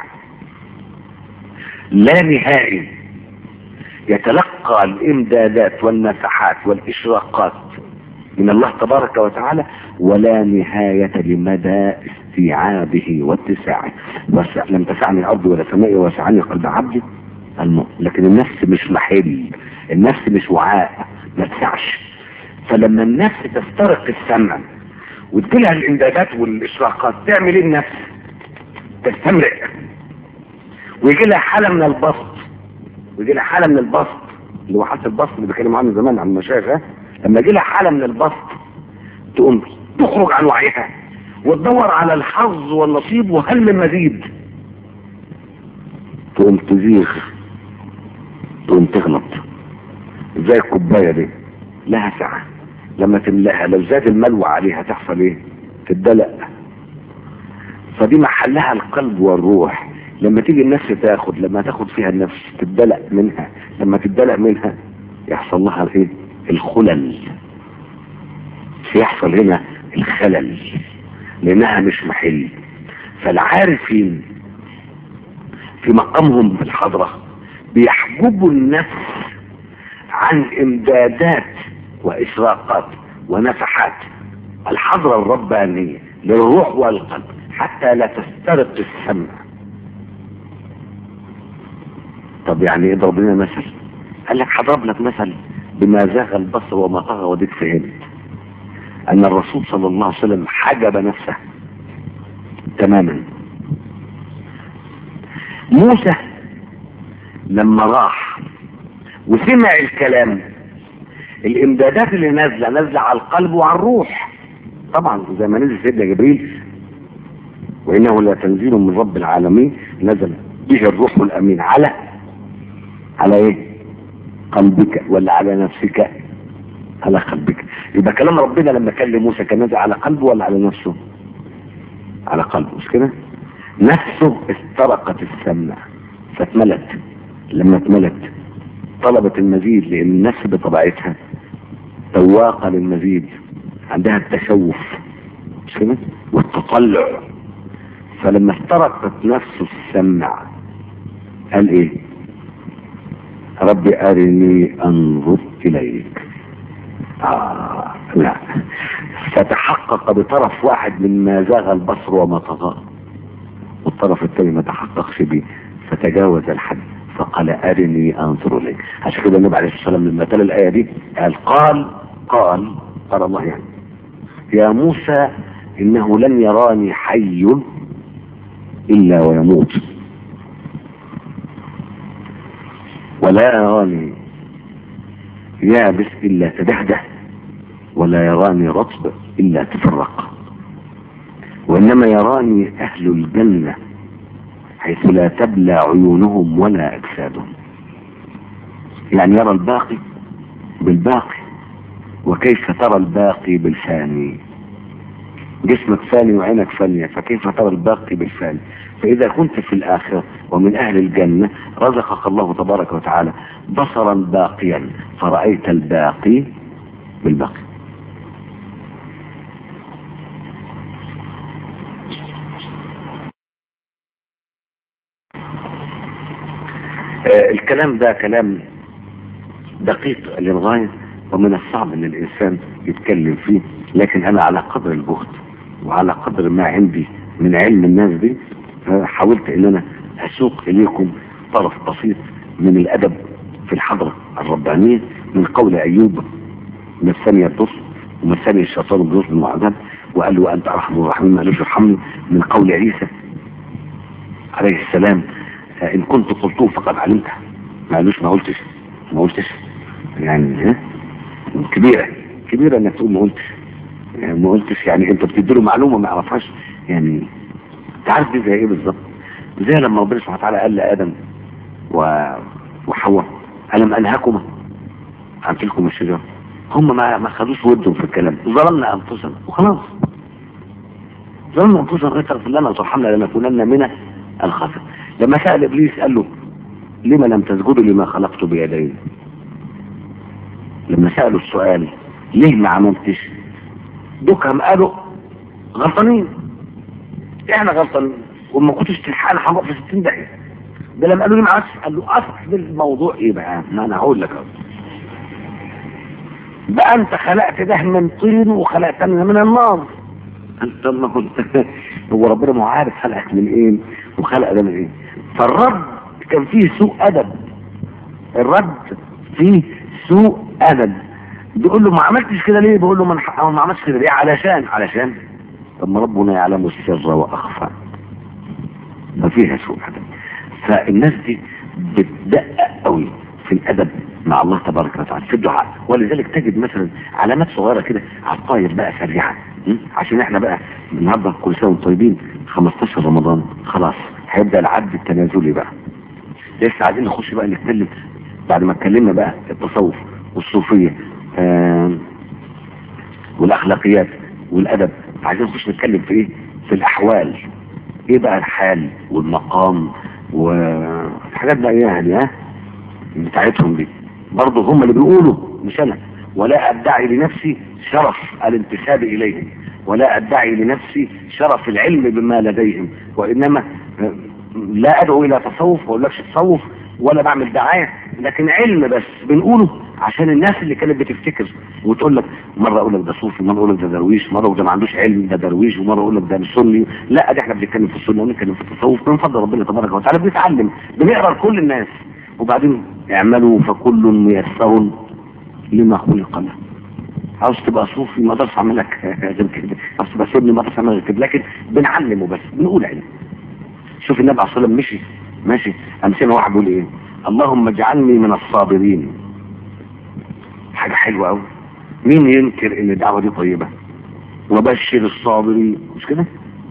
لا نهائي يتلقى الامدادات والنفحات والاشراقات من الله تبارك وتعالى ولا نهاية لمدى استيعابه واتساعه لم تسعني ارضي ولا سمائي وسعني قلب عبدي المؤمن لكن النفس مش محل النفس مش وعاء ما تسعش فلما النفس تسترق السمع وتجيلها الامدادات والاشراقات تعمل ايه النفس تستمرئ ويجي لها حاله من البسط ويجي لها حاله من البسط اللي هو حاله البسط اللي بيتكلموا عنه زمان عن المشايخ ها؟ لما يجي لها حاله من البسط تقوم تخرج عن وعيها وتدور على الحظ والنصيب وهل من مزيد تقوم تزيغ تقوم تغلط زي الكوبايه دي لها سعه لما تملاها لو زاد الملوى عليها تحصل ايه تدلق فدي محلها القلب والروح لما تيجي النفس تاخد لما تاخد فيها النفس تدلق منها لما تدلق منها يحصل لها ايه الخلل يحصل هنا الخلل لانها مش محل فالعارفين في مقامهم في الحضرة بيحجبوا النفس عن امدادات واشراقات ونفحات الحضرة الربانية للروح والقلب حتى لا تسترق السمع طب يعني اضرب لنا مثل قال لك هضرب لك مثل بما زاغ البصر وما طغى وديك فهمت ان الرسول صلى الله عليه وسلم حجب نفسه تماما موسى لما راح وسمع الكلام الامدادات اللي نازله نازله على القلب وعلى الروح طبعا زي ما نزل سيدنا جبريل وانه لا تنزيل من رب العالمين نزل به الروح الامين على على ايه قلبك ولا على نفسك على قلبك يبقى كلام ربنا لما كلم موسى كان نازل على قلبه ولا على نفسه على قلبه مش كده نفسه استرقت السمع فاتملت لما اتملت طلبت المزيد لان النفس بطبيعتها تواقة للمزيد عندها التشوف مش كده والتطلع فلما استرقت نفسه السمع قال ايه ربي ارني انظر اليك آه لا فتحقق بطرف واحد مما زاغ البصر وما طغى والطرف الثاني ما تحققش به فتجاوز الحد فقال ارني انظر اليك عشان كده النبي عليه الصلاه والسلام لما تلا الايه دي قال قال قال قال الله يعني يا موسى انه لن يراني حي الا ويموت ولا يراني يابس الا تدهده ولا يراني رطب الا تفرق وانما يراني اهل الجنه حيث لا تبلى عيونهم ولا اجسادهم يعني يرى الباقي بالباقي وكيف ترى الباقي بالفاني جسمك فاني وعينك فانية فكيف ترى الباقي بالفاني فإذا كنت في الآخرة ومن أهل الجنة رزقك الله تبارك وتعالى بصرا باقيا فرأيت الباقي بالباقي آه الكلام ده كلام دقيق للغاية ومن الصعب ان الانسان يتكلم فيه لكن انا على قدر الجهد وعلى قدر ما عندي من علم الناس دي حاولت ان انا اسوق اليكم طرف بسيط من الادب في الحضرة الربانية من قول ايوب مسني يرتص ومسني الشيطان بنصب المعذب وقال له انت ارحم الراحمين ما قالوش ارحمني من قول عيسى عليه السلام ان كنت قلته فقد علمته ما قالوش ما قلتش ما قلتش يعني ها كبيرة كبيرة انك تقول ما قلتش يعني ما قلتش يعني انت بتديله معلومة ما يعرفهاش يعني تعرف دي زي ايه بالظبط زي لما ربنا سبحانه وتعالى قال لآدم و... وحواء ألم أنهكما عن تلكم الشجرة هم ما ما خدوش ودهم في الكلام ظلمنا أنفسنا وخلاص ظلمنا أنفسنا غير تغفر لنا وترحمنا لنكونن من الخاسر لما سأل إبليس قال له لما لم تسجدوا لما خلقت بيدي لما سألوا السؤال ليه ما عملتش دوكهم قالوا غلطانين احنا غلطانين وما كنتش تلحقنا هنروح في 60 دقيقة ده لما قالوا لي ما عملتش قال له اصل الموضوع ايه بقى ما انا هقول لك اهو بقى انت خلقت ده من طين وخلقتنا من النار انت ما كنت هو ربنا ما عارف خلقك من ايه وخلق ده من ايه فالرد كان فيه سوء ادب الرد فيه سوء ادب بيقول له ما عملتش كده ليه بيقول له ما أنا ما عملتش كده ليه علشان علشان طب ما ربنا يعلم السر واخفى ما فيها سوء ادب فالناس دي بتدقق قوي في الادب مع الله تبارك وتعالى في الدعاء ولذلك تجد مثلا علامات صغيره كده على الطاير بقى سريعه م? عشان احنا بقى النهارده كل سنه وانتم طيبين 15 رمضان خلاص هيبدا العد التنازلي بقى لسه عايزين نخش بقى نتكلم بعد ما اتكلمنا بقى التصوف والصوفيه آه والاخلاقيات والادب عايزين نخش نتكلم في ايه في الاحوال ايه بقى الحال والمقام والحاجات بقى يعني ها بتاعتهم دي برضه هم اللي بيقولوا مش انا ولا ادعي لنفسي شرف الانتساب اليهم ولا ادعي لنفسي شرف العلم بما لديهم وانما لا ادعو الى تصوف ما اقولكش تصوف ولا بعمل دعايه لكن علم بس بنقوله عشان الناس اللي كانت بتفتكر وتقول لك مره اقول لك ده صوفي مره اقول لك ده درويش مره اقول ده ما عندوش علم ده درويش ومره اقول لك ده مش سني لا ده احنا بنتكلم في السنه ونتكلم في التصوف من فضل ربنا تبارك وتعالى بنتعلم بنقرا لكل الناس وبعدين اعملوا فكل ميسر لما خلق له عاوز تبقى صوفي ما اقدرش اعمل لك غير كده عاوز تبقى سني ما اقدرش اعمل غير كده لكن بنعلمه بس بنقول علم شوف النبي عليه الصلاه والسلام مشي ماشي امثله واحد بيقول ايه اللهم اجعلني من الصابرين حاجه حلوه قوي مين ينكر ان الدعوه دي طيبه وبشر الصابرين مش كده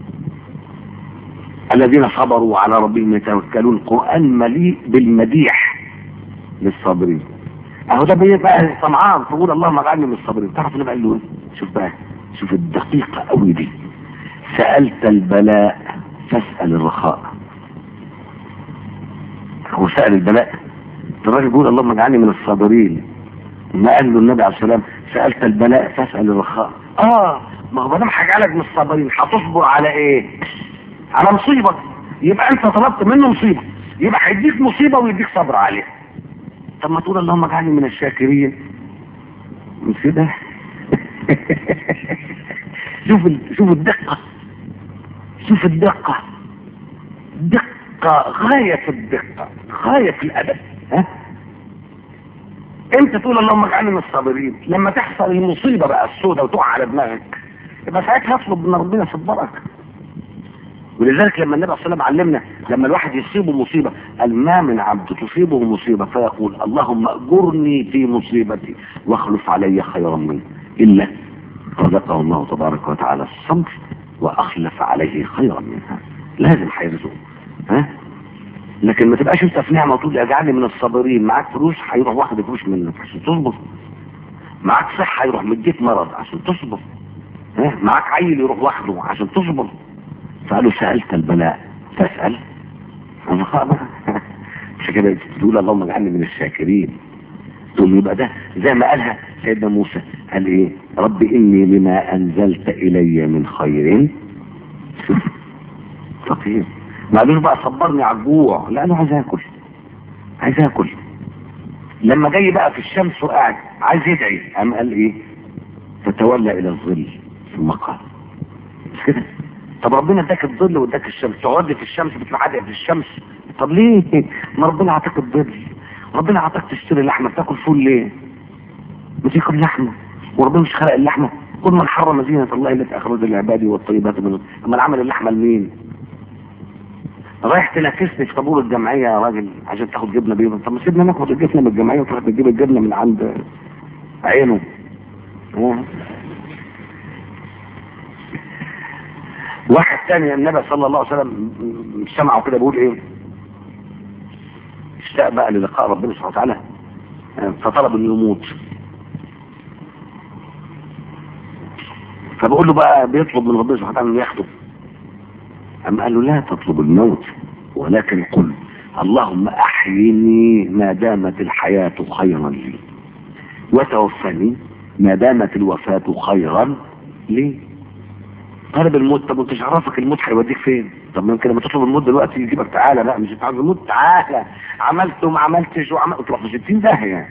الذين صبروا على ربهم يتوكلون قران مليء بالمديح للصابرين اهو ده بيبقى طمعان تقول اللهم اجعلني من الصابرين تعرف النبي قال له ايه شوف بقى شوف الدقيقه قوي دي سالت البلاء فاسال الرخاء هو سأل البلاء الراجل بيقول اللهم اجعلني من الصابرين ما قال له النبي عليه السلام سألت البلاء فاسأل الرخاء اه ما هو دام هجعلك من الصابرين هتصبر على ايه على مصيبة يبقى انت طلبت منه مصيبة يبقى هيديك مصيبة ويديك صبر عليها طب ما تقول اللهم اجعلني من الشاكرين مش كده شوف ال... شوف الدقة شوف الدقة دقة غاية في الدقة غاية في الأدب ها انت تقول اللهم اجعلني من الصابرين لما تحصل المصيبة بقى السوداء وتقع على دماغك يبقى ساعتها اطلب من ربنا يصبرك ولذلك لما النبي صلى الله عليه وسلم علمنا لما الواحد يصيبه مصيبة قال ما من عبد تصيبه مصيبة فيقول اللهم اجرني في مصيبتي واخلف علي خيرا منه إلا رزقه الله تبارك وتعالى الصبر واخلف عليه خيرا منها لازم هيرزقه ها لكن ما تبقاش انت في نعمه وتقول اجعلني من الصابرين معاك فلوس هيروح واخد فلوس منك عشان تصبر معاك صحه يروح مديك مرض عشان تصبر ها معاك عيل يروح واخده عشان تصبر فقالوا سالت البلاء تسال مش كده تقول اللهم اجعلني من الشاكرين تقول يبقى ده زي ما قالها سيدنا موسى قال ايه رب اني لما انزلت الي من خير شوف فقير ما قالوش بقى صبرني على الجوع لا انا عايز اكل عايز اكل لما جاي بقى في الشمس وقاعد عايز يدعي قام قال ايه فتولى الى الظل ثم قال مش كده طب ربنا اداك الظل واداك الشمس تقعد في الشمس بتبقى في الشمس طب ليه ما ربنا عطاك الظل ربنا عطاك تشتري لحمه تاكل فول ليه بتاكل لحمه وربنا مش خلق اللحمه كل من حرم زينة الله التي أخرج للعباد والطيبات منه أما العمل اللحمة لمين رايح تنافسني في طابور الجمعية يا راجل عشان تاخد جبنة بيضة طب ما سيبنا ناخد الجبنة من الجمعية وتروح تجيب الجبنة من عند عينه واحد تاني النبي صلى الله عليه وسلم سمعه كده بيقول ايه اشتاق بقى للقاء ربنا سبحانه وتعالى فطلب انه يموت فبقول له بقى بيطلب من ربنا سبحانه وتعالى انه ياخده أم قال له لا تطلب الموت ولكن قل اللهم أحيني ما دامت الحياة خيرا لي وتوفني ما دامت الوفاة خيرا لي طالب الموت طب وانت عرفك الموت هيوديك فين طب ممكن لما تطلب الموت دلوقتي يجيبك تعالى لا مش تعالى الموت تعالى عملت وما عملتش وعملت تروح في 60 داهيه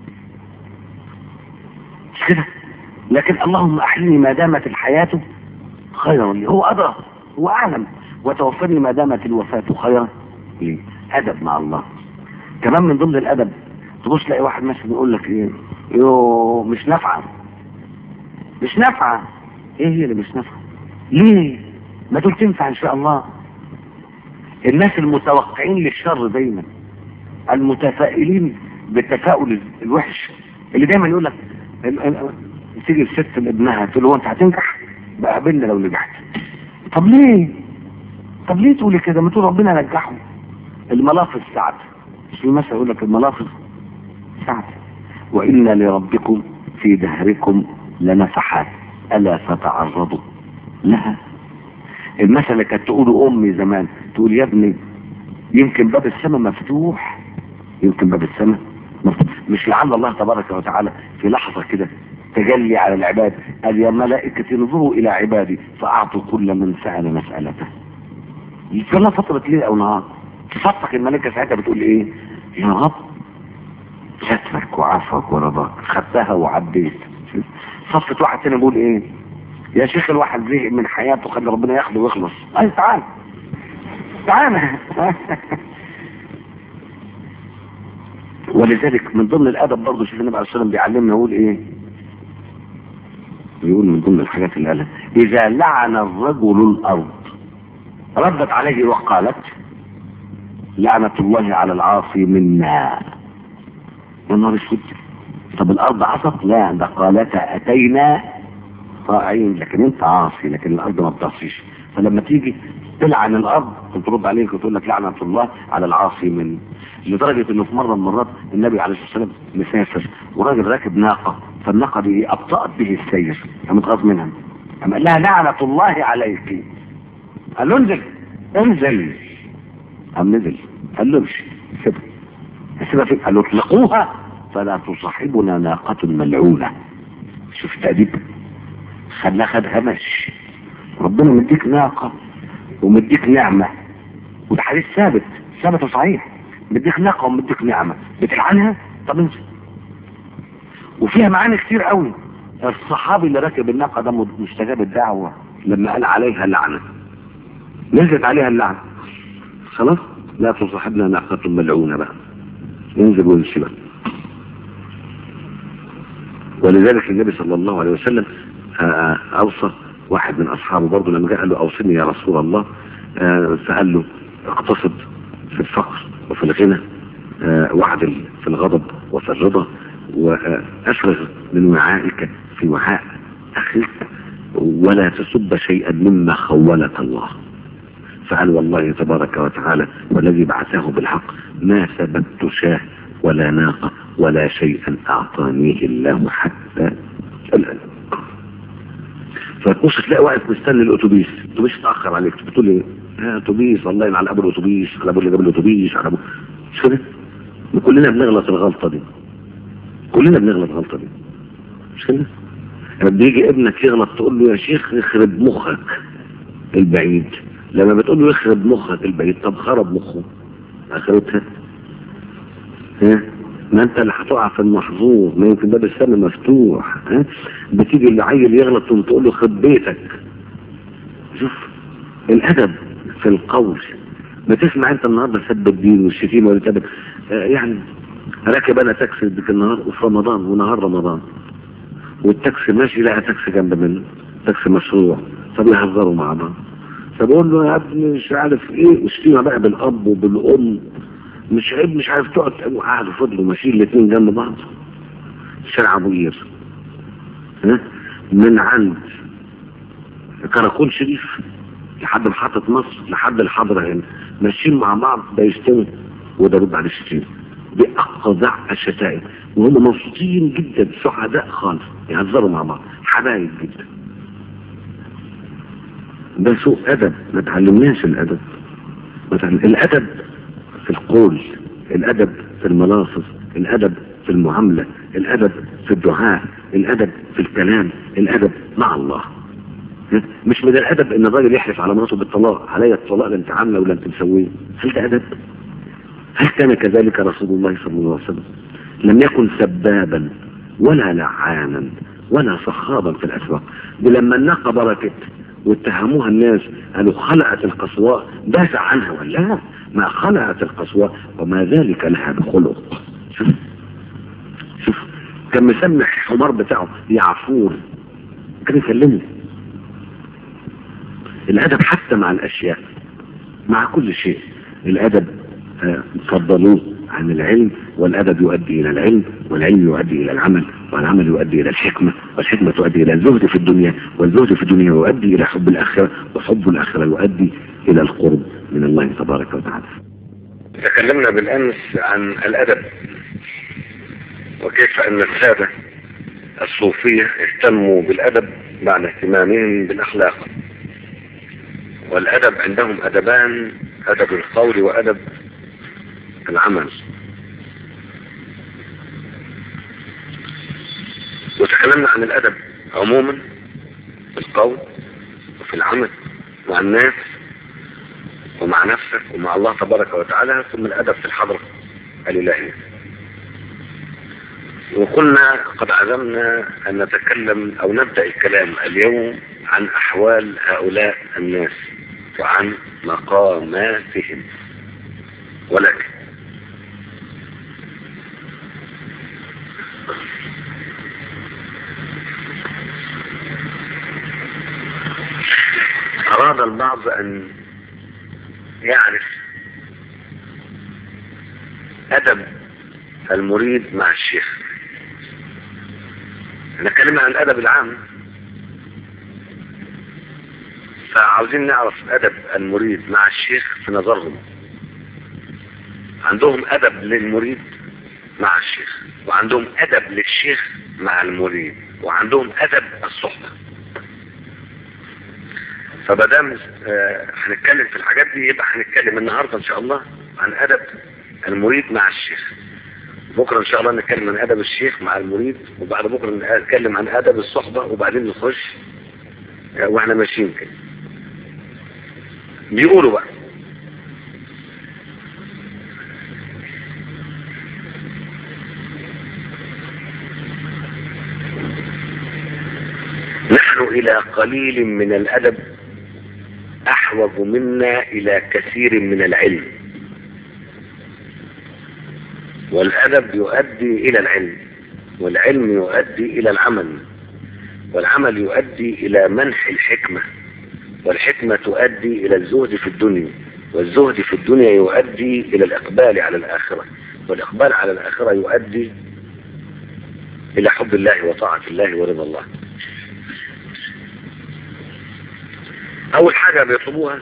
مش كده لكن اللهم احيني ما دامت الحياة خيرا لي هو ادرى هو اعلم وتوفني ما دامت الوفاة خيرا لي ادب مع الله كمان من ضمن الادب تبص تلاقي واحد مثلا يقول لك ايه يو مش نافعه مش نافعه ايه هي اللي مش نافعه ليه ما دول تنفع ان شاء الله الناس المتوقعين للشر دايما المتفائلين بالتفاؤل الوحش اللي دايما يقول لك ال- ال- تيجي الست لابنها تقول له "هو انت هتنجح بقى قابلنا لو نجحت طب ليه طب ليه تقولي كده ما تقول ربنا نجحه الملافظ سعد مش المثل يقول لك الملافظ سعد وإن لربكم في دهركم لنفحات ألا فتعرضوا لها المثل اللي كانت تقوله أمي زمان تقول يا ابني يمكن باب السماء مفتوح يمكن باب السماء مفتوح مش لعل الله تبارك وتعالى في لحظة كده تجلي على العباد قال يا ملائكة انظروا إلى عبادي فأعطوا كل من سأل مسألته يصلى فترة ليل أو نهار تصفق الملائكة ساعتها بتقول إيه يا رب سترك وعفوك ورضاك خدتها وعديت صفت واحد تاني بيقول ايه يا شيخ الواحد زهق من حياته خلي ربنا ياخده ويخلص اي تعال تعال ولذلك من ضمن الادب برضه شيخ النبي عليه الصلاه والسلام بيعلمنا يقول ايه بيقول من ضمن الحاجات اللي قالها اذا لعن الرجل الارض ردت عليه وقالت لعنة الله على العاصي منا يا نهار اسود طب الارض عصت لا ده قالتا اتينا طائعين لكن انت عاصي لكن الارض ما بتعصيش فلما تيجي تلعن الارض ترد عليك وتقول لك لعنة الله على العاصي من لدرجة انه في مرة من المرات النبي عليه الصلاة والسلام مسافر وراجل راكب ناقة فالناقة دي ابطأت به السير قامت غاز منها قام قال لها لعنة الله عليك قال له انزل انزل قام نزل قال له امشي سيبها سيبها فين قال له اطلقوها فلا تصاحبنا ناقة ملعونة شوف التأديب خلاها خدها مشي ربنا مديك ناقة ومديك نعمة وده حديث ثابت ثابت وصحيح مديك ناقة ومديك نعمة بتلعنها طب انزل وفيها معاني كتير قوي الصحابي اللي راكب الناقة ده مستجاب الدعوة لما قال عليها اللعنة نزلت عليها اللعنة خلاص لا تصاحبنا ناقة ملعونة بقى انزل وامشي بقى ولذلك النبي صلى الله عليه وسلم آه، اوصى واحد من اصحابه برضه لما جاء قال له اوصني يا رسول الله آه، فقال له اقتصد في الفقر وفي الغنى آه، واعدل في الغضب وفي الرضا وافرغ من وعائك في وعاء اخيك ولا تسب شيئا مما خولك الله فقال والله تبارك وتعالى والذي بعثه بالحق ما سببت شاه ولا ناقة ولا شيئا أعطانيه الله حتى الآن فتبص تلاقي واقف مستني الأتوبيس الأتوبيس اتأخر عليك بتقول ايه؟ يا أتوبيس الله يلعن على أبو الأتوبيس على أبو اللي جاب الأتوبيس على أبو مش كده؟ كلنا بنغلط الغلطة دي كلنا بنغلط الغلطة دي مش كده؟ لما بيجي ابنك يغلط تقول له يا شيخ يخرب مخك البعيد لما بتقول له يخرب مخك البعيد طب خرب مخه اخرتها ها ما انت اللي هتقع في المحظور ما يمكن باب السماء مفتوح ها بتيجي العيل يغلط تقوم تقول له خد بيتك شوف الادب في القول ما تسمع انت النهارده سب الدين والشتيمه والكذب آه يعني راكب انا تاكسي ديك النهار وفي رمضان ونهار رمضان والتاكسي ماشي لقى تاكسي جنب منه تاكسي مشروع فبيهزروا مع بعض فبقول له يا ابني مش عارف ايه وشتيمه بقى بالاب وبالام مش عيب مش عارف تقعد قعدوا فضلوا ماشيين الاثنين جنب بعض شارع ابو قير ها من عند كراكون شريف لحد محطة مصر لحد الحضرة هنا ماشيين مع بعض ده يشتموا وده يرد على الشتيمة بأقذع الشتائم وهم مبسوطين جدا سعداء خالص يهزروا مع بعض حبايب جدا ده سوء أدب ما تعلمناش الأدب ما تعلم... الأدب في القول الأدب في الملافظ الأدب في المعاملة الأدب في الدعاء الأدب في الكلام الأدب مع الله مش من الأدب إن الراجل يحلف على مراته بالطلاق عليا الطلاق لا أنت عامله ولا أنت مسويه هل ده أدب؟ هل كان كذلك رسول الله صلى الله عليه وسلم؟ لم يكن سبابا ولا لعانا ولا صخابا في الأسواق دي لما الناقة بركت واتهموها الناس قالوا خلعت القصواء دافع عنها ولا لا ما خلعت القصواء وما ذلك لها بخلق شوف شوف كان مسمح الحمار بتاعه يعفور كان يكلمه الادب حتى مع الاشياء مع كل شيء الأدب آه، فضلوه عن العلم والأدب يؤدي إلى العلم والعلم يؤدي إلى العمل والعمل يؤدي إلى الحكمة والحكمة تؤدي إلى الزهد في الدنيا والزهد في الدنيا يؤدي إلى حب الآخرة وحب الآخرة يؤدي إلى القرب من الله تبارك وتعالى تكلمنا بالأمس عن الأدب وكيف أن السادة الصوفية اهتموا بالأدب بعد اهتمامهم بالأخلاق والأدب عندهم أدبان أدب القول وأدب العمل وتكلمنا عن الأدب عموما في القول وفي العمل مع الناس ومع نفسك ومع الله تبارك وتعالى ثم الأدب في الحضرة الإلهية وقلنا قد عزمنا أن نتكلم أو نبدأ الكلام اليوم عن أحوال هؤلاء الناس وعن مقاماتهم ولكن أراد البعض أن يعرف أدب المريد مع الشيخ نتكلم عن الأدب العام فعاوزين نعرف أدب المريد مع الشيخ في نظرهم عندهم أدب للمريد مع الشيخ وعندهم أدب للشيخ مع المريد وعندهم أدب الصحبة فمادام آه، هنتكلم في الحاجات دي يبقى هنتكلم النهارده ان شاء الله عن ادب المريد مع الشيخ بكره ان شاء الله نتكلم عن ادب الشيخ مع المريد وبعد بكره نتكلم عن ادب الصحبه وبعدين نخش آه، واحنا ماشيين كده بيقولوا بقى نحن إلى قليل من الأدب أحوج منا إلى كثير من العلم والأدب يؤدي إلى العلم والعلم يؤدي إلى العمل والعمل يؤدي إلى منح الحكمة والحكمة تؤدي إلى الزهد في الدنيا والزهد في الدنيا يؤدي إلى الإقبال على الآخرة والإقبال على الآخرة يؤدي إلى حب الله وطاعة الله ورضا الله أول حاجة بيطلبوها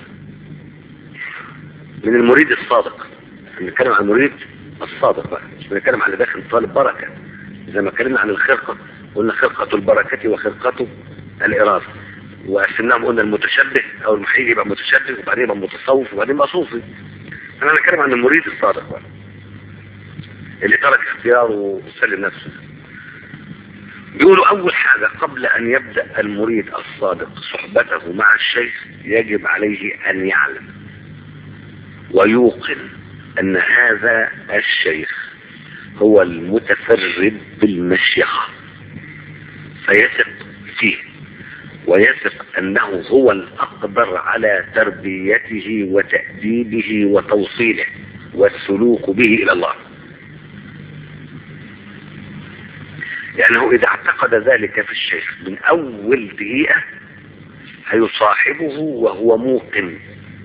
من المريد الصادق بنتكلم عن المريد الصادق بقى مش بنتكلم عن اللي داخل طالب بركة زي ما اتكلمنا عن الخرقة قلنا خرقة البركة وخرقة الإرادة وقسمناهم قلنا المتشبه أو المحيي يبقى متشبه وبعدين يبقى متصوف وبعدين يبقى صوفي أنا بنتكلم عن المريد الصادق بقى اللي ترك اختياره وسلم نفسه بيقولوا أول حاجة قبل أن يبدأ المريد الصادق صحبته مع الشيخ يجب عليه أن يعلم ويوقن أن هذا الشيخ هو المتفرد بالمشيخة فيثق فيه ويثق أنه هو الأقدر على تربيته وتأديبه وتوصيله والسلوك به إلى الله لأنه إذا اعتقد ذلك في الشيخ من أول دقيقة هيصاحبه وهو موقن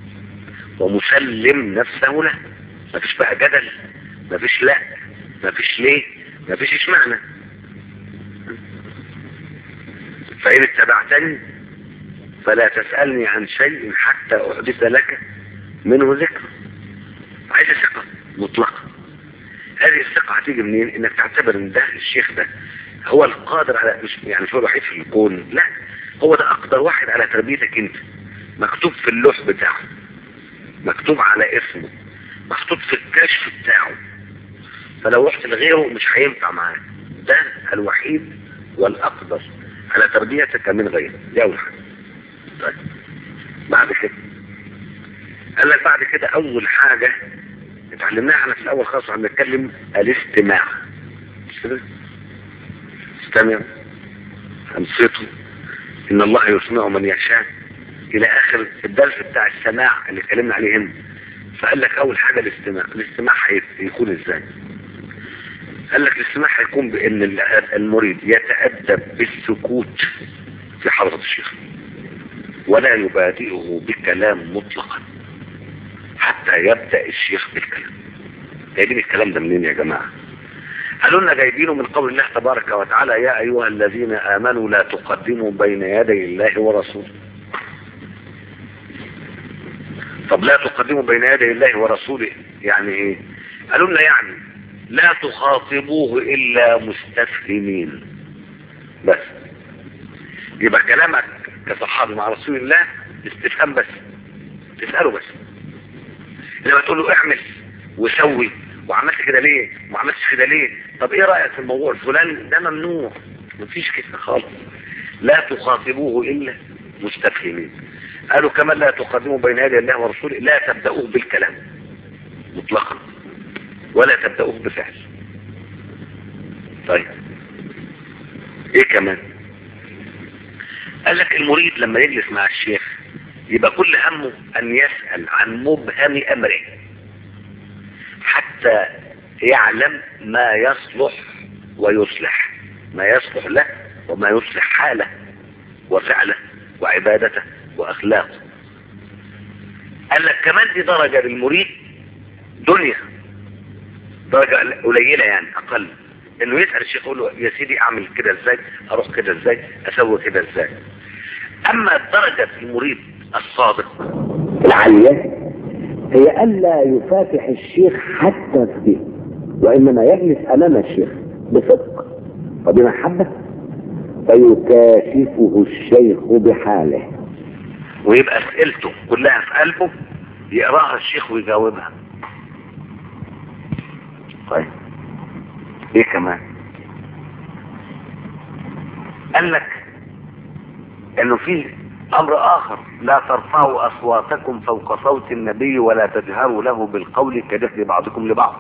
ومسلم نفسه له ما فيش بقى جدل ما فيش لا ما فيش ليه ما فيش اشمعنى فإن اتبعتني فلا تسألني عن شيء حتى أحدث لك منه ذكر عايز ثقة مطلقة هذه الثقة هتيجي منين انك تعتبر ان ده الشيخ ده هو القادر على مش يعني مش هو الوحيد في الكون لا هو ده اقدر واحد على تربيتك انت مكتوب في اللوح بتاعه مكتوب على اسمه محطوط في الكشف بتاعه فلو رحت لغيره مش هينفع معاه ده الوحيد والاقدر على تربيتك من غيره دي اول حاجه طيب بعد كده قال لك بعد كده اول حاجه اتعلمناها احنا في الاول خالص عم نتكلم الاستماع مش كده استمع انصتوا ان الله يسمع من يشاء الى اخر الدرس بتاع السماع اللي اتكلمنا عليه هنا فقال لك اول حاجة الاستماع الاستماع هيكون ازاي قال لك الاستماع هيكون بان المريد يتأدب بالسكوت في حضرة الشيخ ولا يبادئه بكلام مطلقا حتى يبدأ الشيخ بالكلام جايبين الكلام ده منين يا جماعة قالوا لنا جايبينه من قول الله تبارك وتعالى يا أيها الذين آمنوا لا تقدموا بين يدي الله ورسوله طب لا تقدموا بين يدي الله ورسوله يعني ايه قالوا لنا يعني لا تخاطبوه إلا مستفهمين بس يبقى كلامك كصحابي مع رسول الله استفهام بس تسأله بس لما تقول له اعمل وسوي وعملت كده ليه وما عملتش كده ليه طب ايه رأيك في الموضوع الفلاني ده ممنوع مفيش كده خالص لا تخاطبوه إلا مستفهمين قالوا كمان لا تقدموا بين يدي الله ورسوله لا تبدأوه بالكلام مطلقا ولا تبدأوه بفعل طيب ايه كمان قال لك المريد لما يجلس مع الشيخ يبقى كل همه ان يسأل عن مبهم امره حتى يعلم ما يصلح ويصلح ما يصلح له وما يصلح حاله وفعله وعبادته واخلاقه قال لك كمان دي درجة للمريد دنيا درجة قليلة يعني اقل انه يسأل الشيخ يقول له يا سيدي اعمل كده ازاي اروح كده ازاي اسوي كده ازاي اما درجة المريد الصادق العالية هي ألا يفاتح الشيخ حتى به وإنما يجلس أمام الشيخ بصدق وبمحبة فيكاشفه الشيخ بحاله ويبقى اسئلته كلها في قلبه يقراها الشيخ ويجاوبها طيب ايه كمان قال لك انه في امر اخر لا ترفعوا اصواتكم فوق صوت النبي ولا تجهروا له بالقول كجهر بعضكم لبعض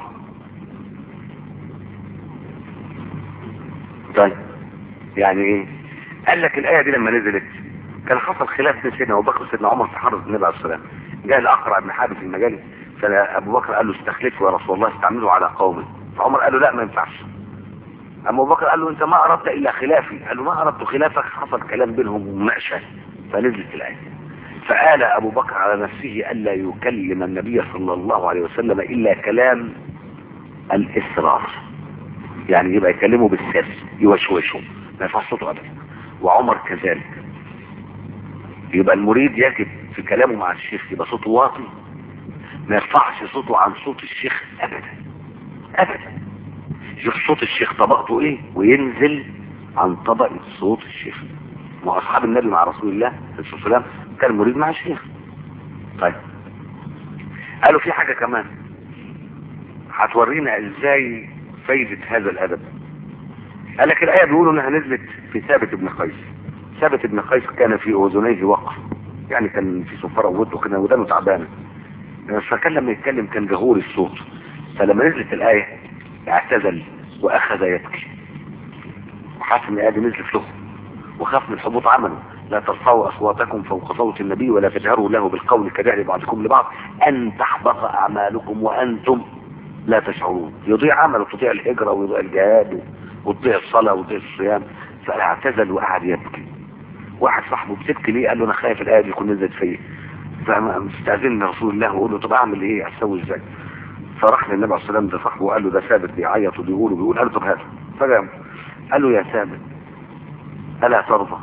طيب يعني ايه قال لك الايه دي لما نزلت كان حصل خلاف بين سيدنا ابو بكر وسيدنا عمر في حرب النبي عليه الصلاه والسلام جاء الاقرع بن حابس المجالي فابو بكر قال له استخلفه يا رسول الله استعمله على قومي فعمر قال له لا ما ينفعش اما ابو بكر قال له انت ما اردت الا خلافي قال له ما اردت خلافك حصل كلام بينهم ومناقشه فنزلت الايه فآل ابو بكر على نفسه الا يكلم النبي صلى الله عليه وسلم الا كلام الاسرار يعني يبقى يكلمه بالسر يوشوشه ما ينفعش صوته ابدا وعمر كذلك يبقى المريد يجب في كلامه مع الشيخ يبقى صوته واطي ما يرفعش صوته عن صوت الشيخ ابدا ابدا يشوف صوت الشيخ طبقته ايه وينزل عن طبقة صوت الشيخ ما اصحاب النبي مع رسول الله صلى الله عليه وسلم كان مريد مع الشيخ طيب قالوا في حاجة كمان هتورينا ازاي فايدة هذا الادب قال لك الايه بيقولوا انها نزلت في ثابت بن قيس ثابت بن قيس كان في اذنيه وقر يعني كان في صفارة وده كان ودانه تعبانه فكان لما يتكلم كان جهور الصوت فلما نزلت الايه اعتزل واخذ يبكي وحاسس ان الايه دي نزلت له وخاف من حبوط عمله لا ترفعوا اصواتكم فوق صوت النبي ولا تجهروا له بالقول كجهر بعضكم لبعض ان تحبط اعمالكم وانتم لا تشعرون يضيع عمله تضيع الهجرة ويضيع الجهاد وتضيع الصلاة وتضيع الصيام فاعتزل وقعد يبكي واحد صاحبه بتبكي ليه قال له انا خايف الايه دي يكون نزلت فيا فمستأذن رسول الله وقول له طب اعمل ايه اسوي ازاي فراح للنبي عليه الصلاه والسلام ده صاحبه وقال له ده ثابت بيعيط وبيقول وبيقول قال له طب هات فجأة قال له يا ثابت الا ترضى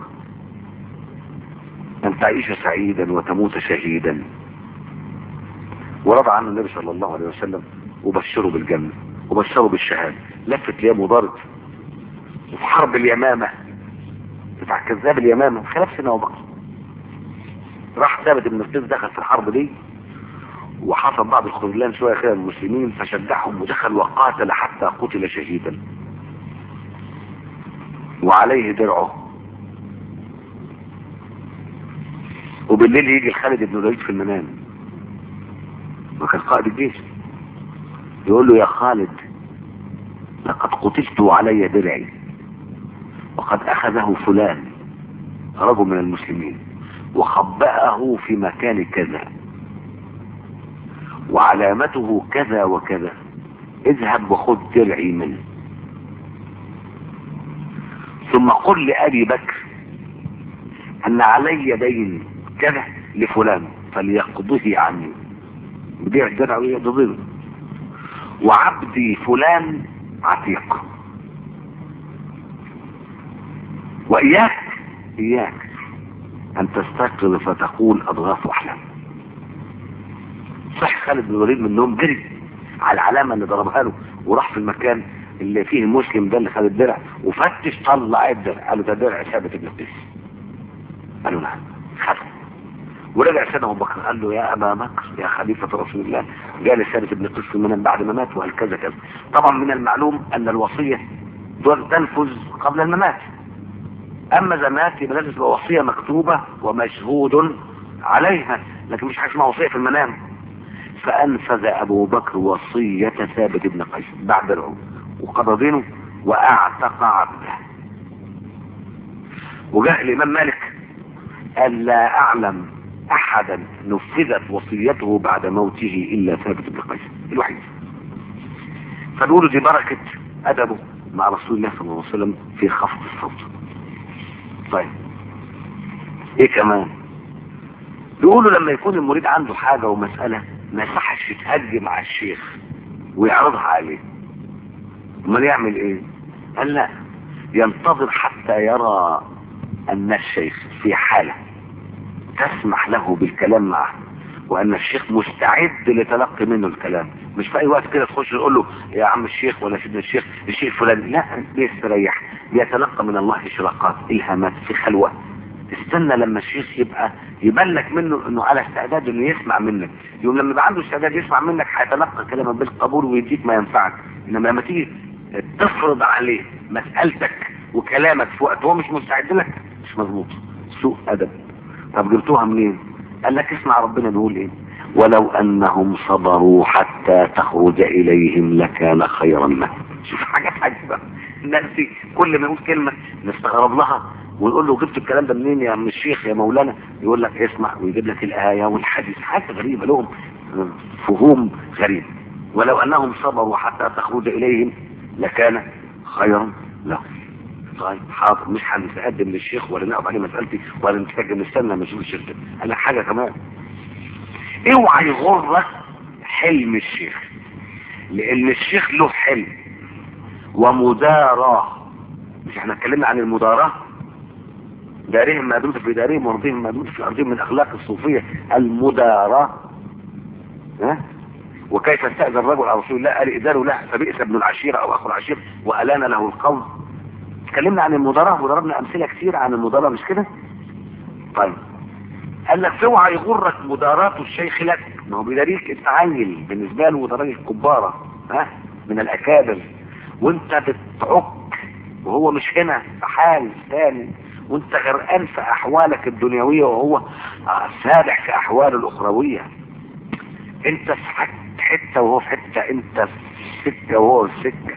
ان تعيش سعيدا وتموت شهيدا ورضى عنه النبي صلى الله عليه وسلم وبشره بالجنة وبشره بالشهادة لفت ليه مضارب وفي حرب اليمامة بتاع كذاب اليمامة خلاف سنة وبقر راح ثابت بن القيس دخل في الحرب دي وحصل بعض الخذلان شوية خلال المسلمين فشجعهم ودخل وقاتل حتى قتل شهيدا وعليه درعه وبالليل يجي خالد بن الوليد في المنام وكان قائد الجيش يقول له يا خالد لقد قتلت علي درعي وقد اخذه فلان رجل من المسلمين وخبأه في مكان كذا وعلامته كذا وكذا اذهب وخذ درعي منه ثم قل لأبي بكر أن علي دين كذا لفلان فليقضه عني بيع الدرع ويضربه وعبدي فلان عتيق وإياك إياك أن تستيقظ فتقول أضغاث أحلام صح خالد بن الوليد من النوم جري على العلامة اللي ضربها له وراح في المكان اللي فيه المسلم ده اللي خد الدرع وفتش طلع الدرع قال له ده درع ثابت بن قيس قال له نعم خده ورجع سيدنا ابو بكر قال له يا ابا بكر يا خليفه رسول الله جالس ثابت بن قيس في المنام بعد ما مات وقال كذا كذا طبعا من المعلوم ان الوصيه دول تنفذ قبل الممات اما اذا مات يبقى لازم تبقى وصيه مكتوبه ومشهود عليها لكن مش حاجه اسمها وصيه في المنام فانفذ ابو بكر وصيه ثابت بن قيس بعد العمر وقضى دينه واعتق عبده وجاء الامام مالك قال لا اعلم احدا نفذت وصيته بعد موته الا ثابت بن قيس الوحيد فنقول دي بركه ادبه مع رسول الله صلى الله عليه وسلم في خفض الصوت طيب ايه كمان يقولوا لما يكون المريد عنده حاجة ومسألة ما يصحش يتهجم على الشيخ ويعرضها عليه امال يعمل ايه قال لا ينتظر حتى يرى ان الشيخ في حالة تسمح له بالكلام معه وان الشيخ مستعد لتلقي منه الكلام مش في اي وقت كده تخش تقول له يا عم الشيخ ولا سيدنا الشيخ الشيخ فلان لا بيستريح بيتلقى من الله اشراقات الهامات في خلوه استنى لما الشيخ يبقى يبان لك منه انه على استعداد انه يسمع منك يوم لما يبقى عنده استعداد يسمع منك هيتلقى كلامك بالقبول ويديك ما ينفعك انما لما تيجي تفرض عليه مسألتك وكلامك في وقت هو مش مستعد لك مش مظبوط سوء ادب طب جبتوها منين قال لك اسمع ربنا بيقول ايه ولو انهم صبروا حتى تخرج اليهم لكان خيرا لهم شوف حاجة عجيبة الناس دي كل ما يقول كلمة نستغرب لها ونقول له جبت الكلام ده منين يا عم الشيخ يا مولانا يقول لك اسمع ويجيب لك الآية والحديث حاجة غريبة لهم فهوم غريب ولو أنهم صبروا حتى تخرج إليهم لكان خيرا لهم طيب حاضر مش هنتقدم للشيخ ولا نقف عليه مسألتي ولا نتسجل نستنى مشغول الشيخ ده قال لك حاجة كمان اوعى يغرك حلم الشيخ لان الشيخ له حلم ومداراة مش احنا اتكلمنا عن المداراة دارهم مادود في دارهم وارضهم مادود في ارضهم من اخلاق الصوفية المداراة ها وكيف استأذن الرجل على رسول الله قال ائذنوا له فبئس ابن العشيرة او اخو العشيرة والان له القول اتكلمنا عن المداراة وضربنا امثلة كتير عن المداراة مش كده طيب قال لك اوعى يغرك مداراة الشيخ لك ما هو بيداريك انت عيل بالنسبة له ده راجل كبارة ها من الاكابر وانت بتعك وهو مش هنا في حال ثاني وانت غرقان في احوالك الدنيوية وهو سابح في احواله الاخروية انت في حتة وهو في حتة انت في سكة وهو في سكة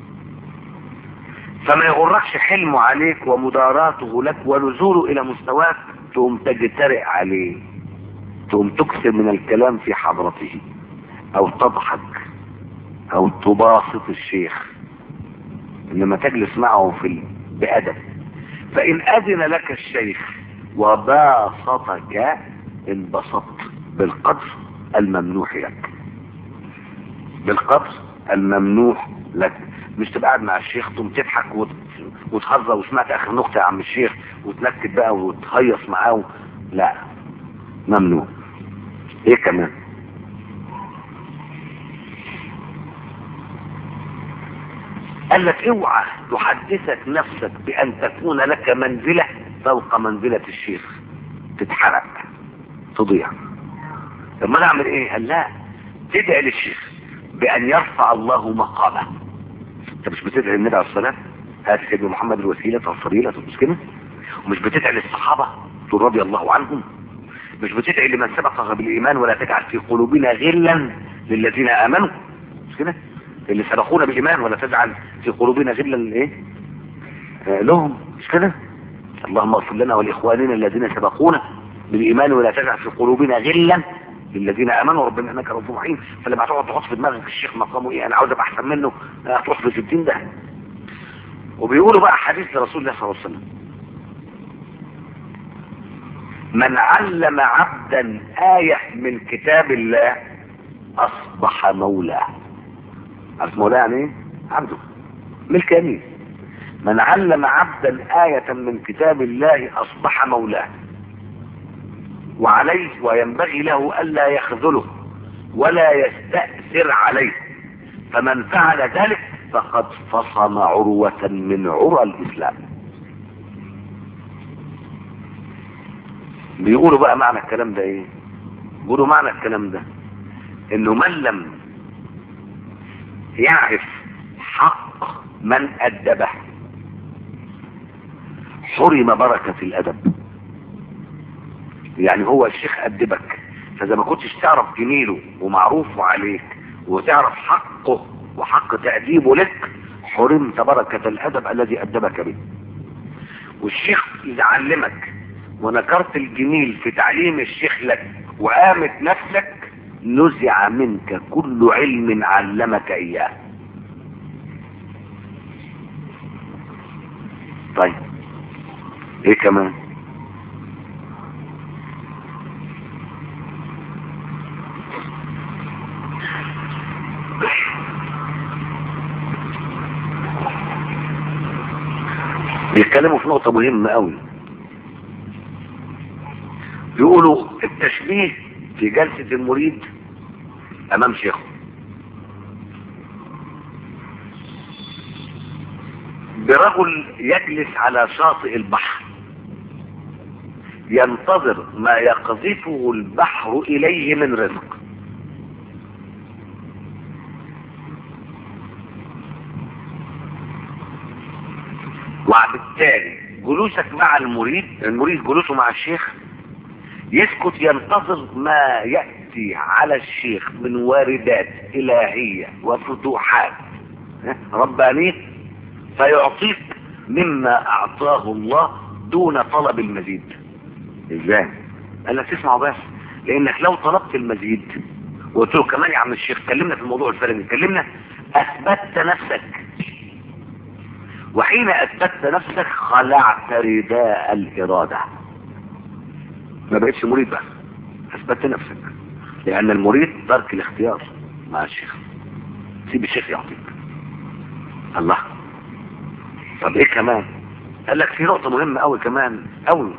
فما يغركش حلمه عليك ومداراته لك ونزوله الى مستواك تقوم تجترئ عليه تقوم تكثر من الكلام في حضرته او تضحك او تباسط الشيخ انما تجلس معه في بأدب فان اذن لك الشيخ وباسطك انبسطت بالقدر الممنوح لك بالقدر الممنوح لك مش تبقى قاعد مع الشيخ تقوم تضحك وت... وتهزر وسمعت اخر نقطة يا عم الشيخ وتنكد بقى وتهيص معاه لا ممنوع ايه كمان قال لك اوعى تحدثك نفسك بان تكون لك منزلة فوق منزلة الشيخ تتحرق تضيع طب ما انا اعمل ايه قال لا تدعي للشيخ بان يرفع الله مقامه انت مش بتدعي النبي عليه الصلاه هات سيدنا محمد الوسيله والفضيله مش كده ومش بتدعي للصحابه تقول رضي الله عنهم مش بتدعي لمن سبقك بالايمان ولا تجعل في قلوبنا غلا للذين امنوا مش كده اللي سبقونا بالايمان ولا تجعل في قلوبنا غلا لايه آه لهم مش كده اللهم اغفر لنا ولاخواننا الذين سبقونا بالايمان ولا تجعل في قلوبنا غلا للذين امنوا ربنا انك رؤوف رحيم فلما تقعد تحط في دماغك الشيخ مقامه ايه انا عاوز ابقى احسن منه هتروح في 60 ده وبيقولوا بقى حديث لرسول الله صلى الله عليه وسلم من علم عبدا آية من كتاب الله اصبح مولاه عارف مولاه يعني ايه عبده ملك يمين من علم عبدا آية من كتاب الله أصبح مولاه وعليه وينبغي له ألا يخذله ولا يستأثر عليه فمن فعل ذلك فقد فصم عروة من عرى الإسلام بيقولوا بقى معنى الكلام ده ايه بيقولوا معنى الكلام ده انه من لم يعرف حق من أدبه حرم بركة الأدب يعني هو الشيخ أدبك فإذا ما كنتش تعرف جميله ومعروف عليك وتعرف حقه وحق تأديبه لك حرمت بركة الأدب الذي أدبك به والشيخ إذا علمك ونكرت الجميل في تعليم الشيخ لك وقامت نفسك نزع منك كل علم علمك إياه طيب ايه كمان بيتكلموا في نقطة مهمة قوي بيقولوا التشبيه في جلسة المريد امام شيخه برجل يجلس على شاطئ البحر ينتظر ما يقذفه البحر اليه من رزق وبالتالي جلوسك مع المريد المريد جلوسه مع الشيخ يسكت ينتظر ما يأتي على الشيخ من واردات إلهية وفتوحات ربانية فيعطيك مما أعطاه الله دون طلب المزيد ازاي قال لك تسمع بس لانك لو طلبت المزيد وقلت له كمان يا عم الشيخ كلمنا في الموضوع الفلاني كلمنا اثبتت نفسك وحين اثبتت نفسك خلعت رداء الاراده ما بقتش مريد بقى اثبتت نفسك لان المريد ترك الاختيار مع الشيخ سيب الشيخ يعطيك الله طب ايه كمان قال لك في نقطة مهمة قوي كمان قوي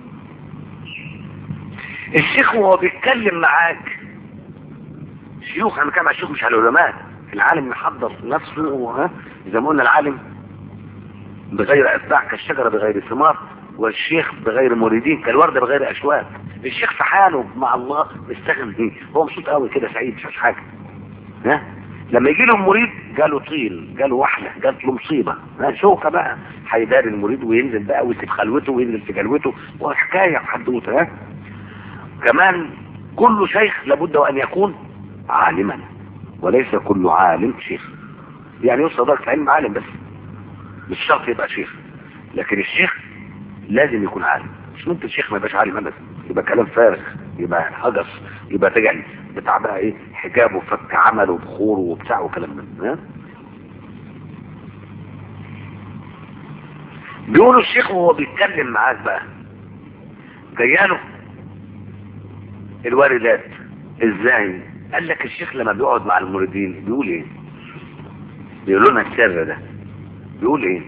الشيخ وهو بيتكلم معاك شيوخ انا بتكلم على الشيوخ مش على العلماء العالم يحضر نفسه ها زي ما قلنا العالم بغير اتباع كالشجرة بغير ثمار والشيخ بغير مريدين كالوردة بغير اشواك الشيخ في حاله مع الله مستغني هو مبسوط قوي كده سعيد مش حاجة ها لما يجي له مريد جاله طين جاله وحلة جات له مصيبة شوكة بقى هيداري المريد وينزل بقى ويسيب خلوته وينزل في جلوته وحكاية حدوته ها كمان كل شيخ لابد وان يكون عالما وليس كل عالم شيخ يعني يوصل درجة علم عالم بس مش شرط يبقى شيخ لكن الشيخ لازم يكون عالم مش ممكن الشيخ ما يبقاش عالم ابدا يبقى كلام فارغ يبقى هجس يبقى تجعل بتاع بقى ايه حجاب وفك عمل وبخور وبتاع وكلام من ها بيقولوا الشيخ وهو بيتكلم معاك بقى جاياله الواردات ازاي قال لك الشيخ لما بيقعد مع المريدين بيقول ايه بيقول لنا السر ده بيقول ايه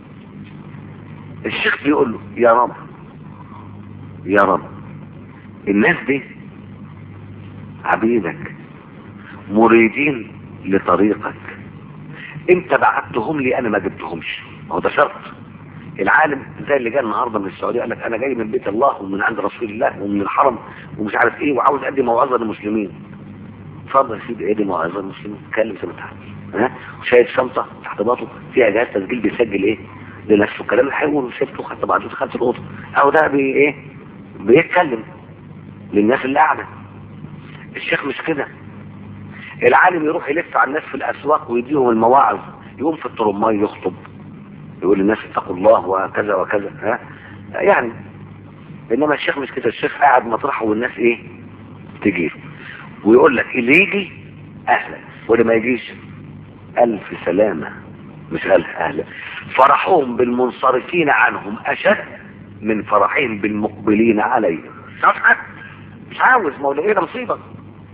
الشيخ بيقول له يا رب يا رب الناس دي عبيدك مريدين لطريقك انت بعتهم لي انا ما جبتهمش هو ده شرط العالم زي اللي جاء النهارده من السعوديه قال لك انا جاي من بيت الله ومن عند رسول الله ومن الحرم ومش عارف ايه وعاوز ادي موعظه للمسلمين اتفضل يا سيدي ادي موعظه للمسلمين اتكلم زي ما انت ها وشايل شنطه تحت باطه فيها جهاز تسجيل بيسجل ايه لنفسه كلام الحلو وسبته خدت بعضه دخلت الاوضه اهو ده بي ايه بيتكلم للناس اللي قاعده الشيخ مش كده العالم يروح يلف على الناس في الاسواق ويديهم المواعظ يقوم في الطرماي يخطب يقول للناس اتقوا الله وكذا وكذا ها يعني انما الشيخ مش كده الشيخ قاعد مطرحه والناس ايه تجي ويقول لك اللي يجي اهلا واللي ما يجيش الف سلامه مش الف اهلا فرحهم بالمنصرفين عنهم اشد من فرحهم بالمقبلين عليهم صفحه مش عاوز ما هو ايه ده مصيبه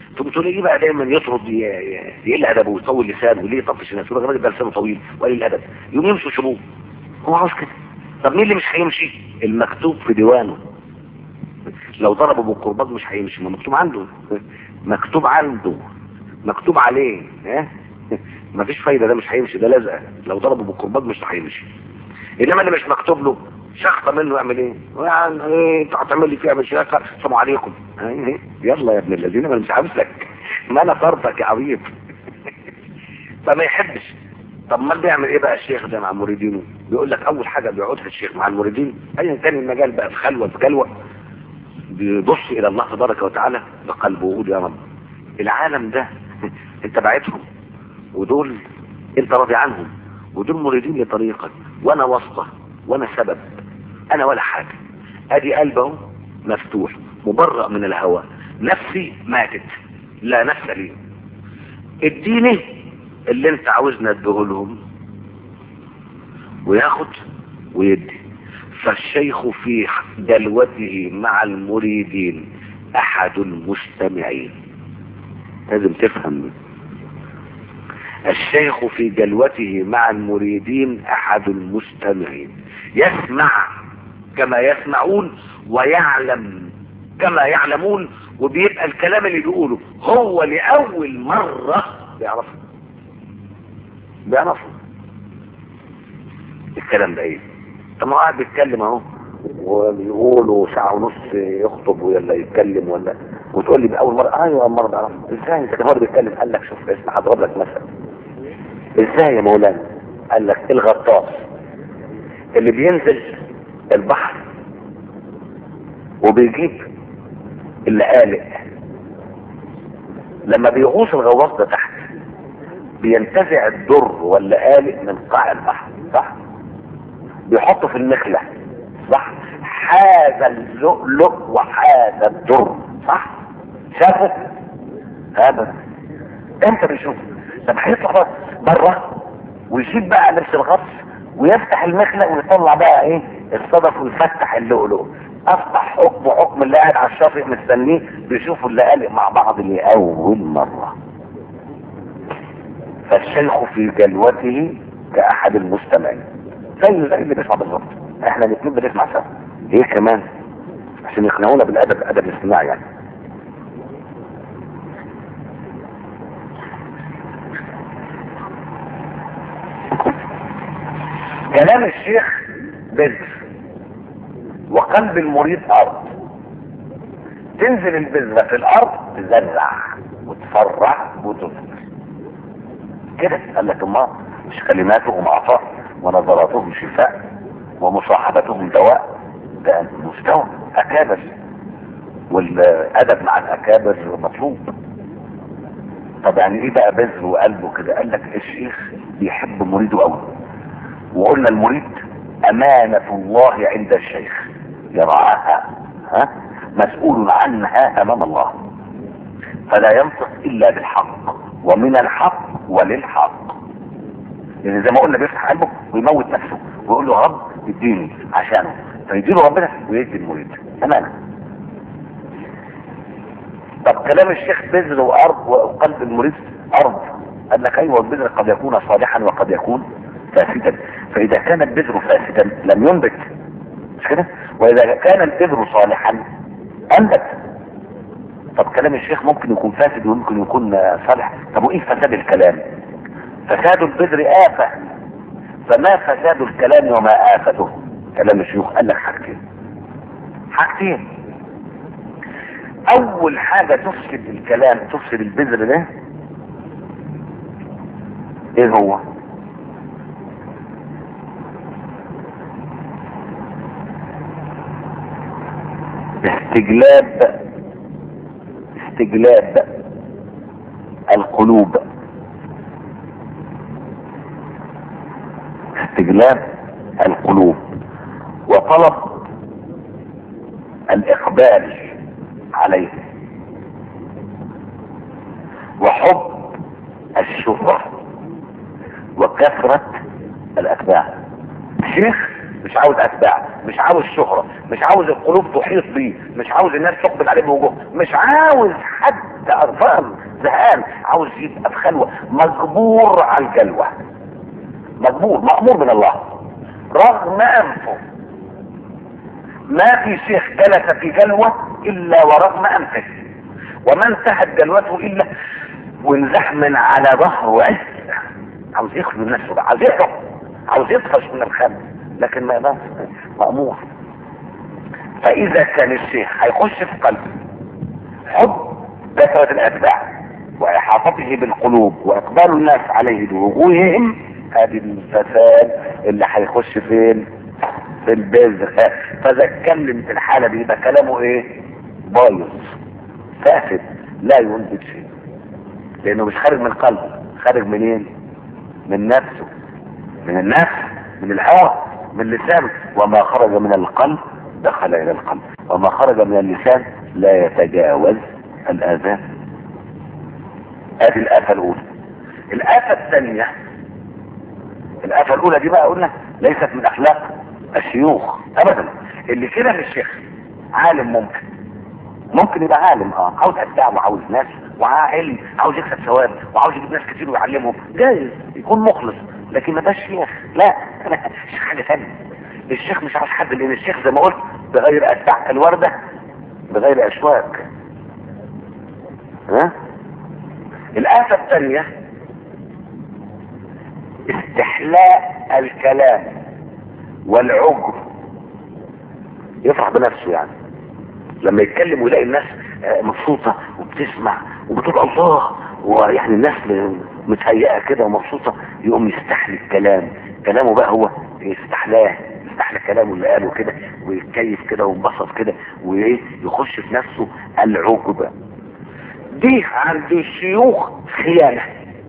تقوم تقول ايه بقى دايما يطرد ي- ي- يقل ادبه ويطول لسانه وليه يطفش نفسه الراجل ده لسانه طويل وقليل الادب يقوم يمشوا شبوه هو عاوز كده طب مين اللي مش هيمشي المكتوب في ديوانه لو ضربه بالقرباج مش هيمشي ما مكتوب عنده مكتوب عنده مكتوب عليه ها مفيش فايده ده مش هيمشي ده لازقه لو ضربه بالقرباج مش هيمشي انما اللي مش مكتوب له شخطه منه يعمل ايه؟ يعني ايه انت هتعمل لي فيها مشاكل السلام عليكم إيه؟ يلا يا ابن الذين انا مش عاوزك ما انا فرضك يا عبيط فما يحبش طب ما بيعمل ايه بقى الشيخ ده مع مريدينه بيقول لك اول حاجه بيقعدها الشيخ مع المريدين ايا كان المجال بقى في خلوه في جلوه بيبص الى الله تبارك وتعالى بقلبه ويقول يا رب العالم ده انت بعتهم ودول انت راضي عنهم ودول مريدين لطريقك وانا واسطه وانا سبب انا ولا حاجه ادي قلبه مفتوح مبرأ من الهوى نفسي ماتت لا نفس لي اديني اللي انت عاوزنا اديه لهم وياخد ويدي فالشيخ في دلوته مع المريدين احد المستمعين لازم تفهم الشيخ في جلوته مع المريدين احد المستمعين يسمع كما يسمعون ويعلم كما يعلمون وبيبقى الكلام اللي بيقوله هو لأول مرة بيعرفه بيعرفه الكلام ده ايه طب ما هو قاعد بيتكلم اهو وبيقولوا ساعة ونص يخطب ولا يتكلم ولا وتقول لي بأول مرة ايوه أول مرة بعرفه ازاي انت كان هو اللي بيتكلم قال لك شوف اسمع هضرب لك مثل ازاي يا مولانا قال لك الغطاس اللي بينزل البحر وبيجيب اللقالق لما بيغوص الغواص ده تحت بينتزع الدر واللقالق من قاع البحر صح بيحطه في المخلة صح هذا اللؤلؤ وهذا الدر صح شافه هذا امتى بيشوفه طب هيطلع بقى بره ويشيل بقى لبس الغطس ويفتح المخلة ويطلع بقى ايه الصدف ويفتح اللؤلؤ افتح حكم حكم اللي قاعد على الشاطئ مستنيه بيشوفوا اللقالق مع بعض لأول مرة فالشيخ في جلوته كأحد المستمعين زي زي اللي بيسمع بالظبط احنا الاثنين بنسمع سوا ايه كمان عشان يقنعونا بالادب ادب الاستماع يعني كلام الشيخ بذر وقلب المريد ارض تنزل البذرة في الارض تزرع وتفرع وتثمر كده قال لك ما مش كلماتهم عطاء ونظراتهم شفاء ومصاحبتهم دواء ده مستوى اكابر والادب مع الاكابر مطلوب طب يعني ايه بقى بذر وقلبه كده قال لك الشيخ بيحب مريده قوي وقلنا المريد امانة الله عند الشيخ يرعاها ها مسؤول عنها امام الله فلا ينطق الا بالحق ومن الحق وللحق يعني زي ما قلنا بيفتح قلبه ويموت نفسه ويقول له يا رب اديني عشانه فيديله ربنا ويدي المريد امانه طب كلام الشيخ بذر وارض وقلب المريد ارض قال لك ايوه البذر قد يكون صالحا وقد يكون فاسدا فاذا كان البذر فاسدا لم ينبت مش كده واذا كان البذر صالحا انبت طب كلام الشيخ ممكن يكون فاسد وممكن يكون صالح طب وايه فساد الكلام فساد البذر آفة فما فساد الكلام وما آفته كلام الشيوخ قال لك حاجتين حاجتين اول حاجة تفسد الكلام تفسد البذر ده ايه هو استجلاب استجلاب القلوب استجلاب القلوب وطلب الاقبال عليه وحب الشهرة وكثرة الاتباع الشيخ مش عاوز اتباع مش عاوز شهرة مش عاوز القلوب تحيط بيه مش عاوز الناس تقبل عليه بوجوه مش عاوز حد قرفان زهقان عاوز يبقى في خلوة مجبور على الجلوة مجبور مأمور من الله رغم انفه ما في شيخ جلس في جلوة الا ورغم انفه وما انتهت جلوته الا وانزح من على ظهره عز عاوز يخرج من نفسه بقى عاوز يهرب عاوز يطفش من الخم لكن ما يقدرش مأمور فاذا كان الشيخ هيخش في قلبه حب كثرة الاتباع واحاطته بالقلوب واقبال الناس عليه بوجوههم هذه الفساد اللي هيخش فين في البذر فاذا اتكلم في الحالة دي يبقى كلامه ايه بايظ فاسد لا ينتج شيء لانه مش خارج من قلبه خارج منين من نفسه من النفس من الهوى من اللسان وما خرج من القلب دخل الى القلب وما خرج من اللسان لا يتجاوز الاذان ادي الافه الاولى الافه الثانيه الافه الاولى دي بقى قلنا ليست من اخلاق الشيوخ ابدا اللي كده مش شيخ عالم ممكن ممكن يبقى عالم اه عاوز اتباع وعاوز ناس وعالم عاوز يكسب ثواب وعاوز يجيب ناس كتير ويعلمهم جايز يكون مخلص لكن ما بقاش شيخ لا الشيخ حاجه ثانيه الشيخ مش عاوز حد لان الشيخ زي ما قلت بغير اتباع الورده بغير اشواك ها الآفة الثانية استحلاء الكلام والعجب يفرح بنفسه يعني لما يتكلم ويلاقي الناس آه، مبسوطة وبتسمع وبتقول الله ويعني الناس متهيئة كده ومبسوطة يقوم يستحلي الكلام كلامه بقى هو يستحلاه يستحلى كلامه اللي قاله كده ويتكيف كده وينبسط كده وايه يخش في نفسه العجب دي عند الشيوخ خيانة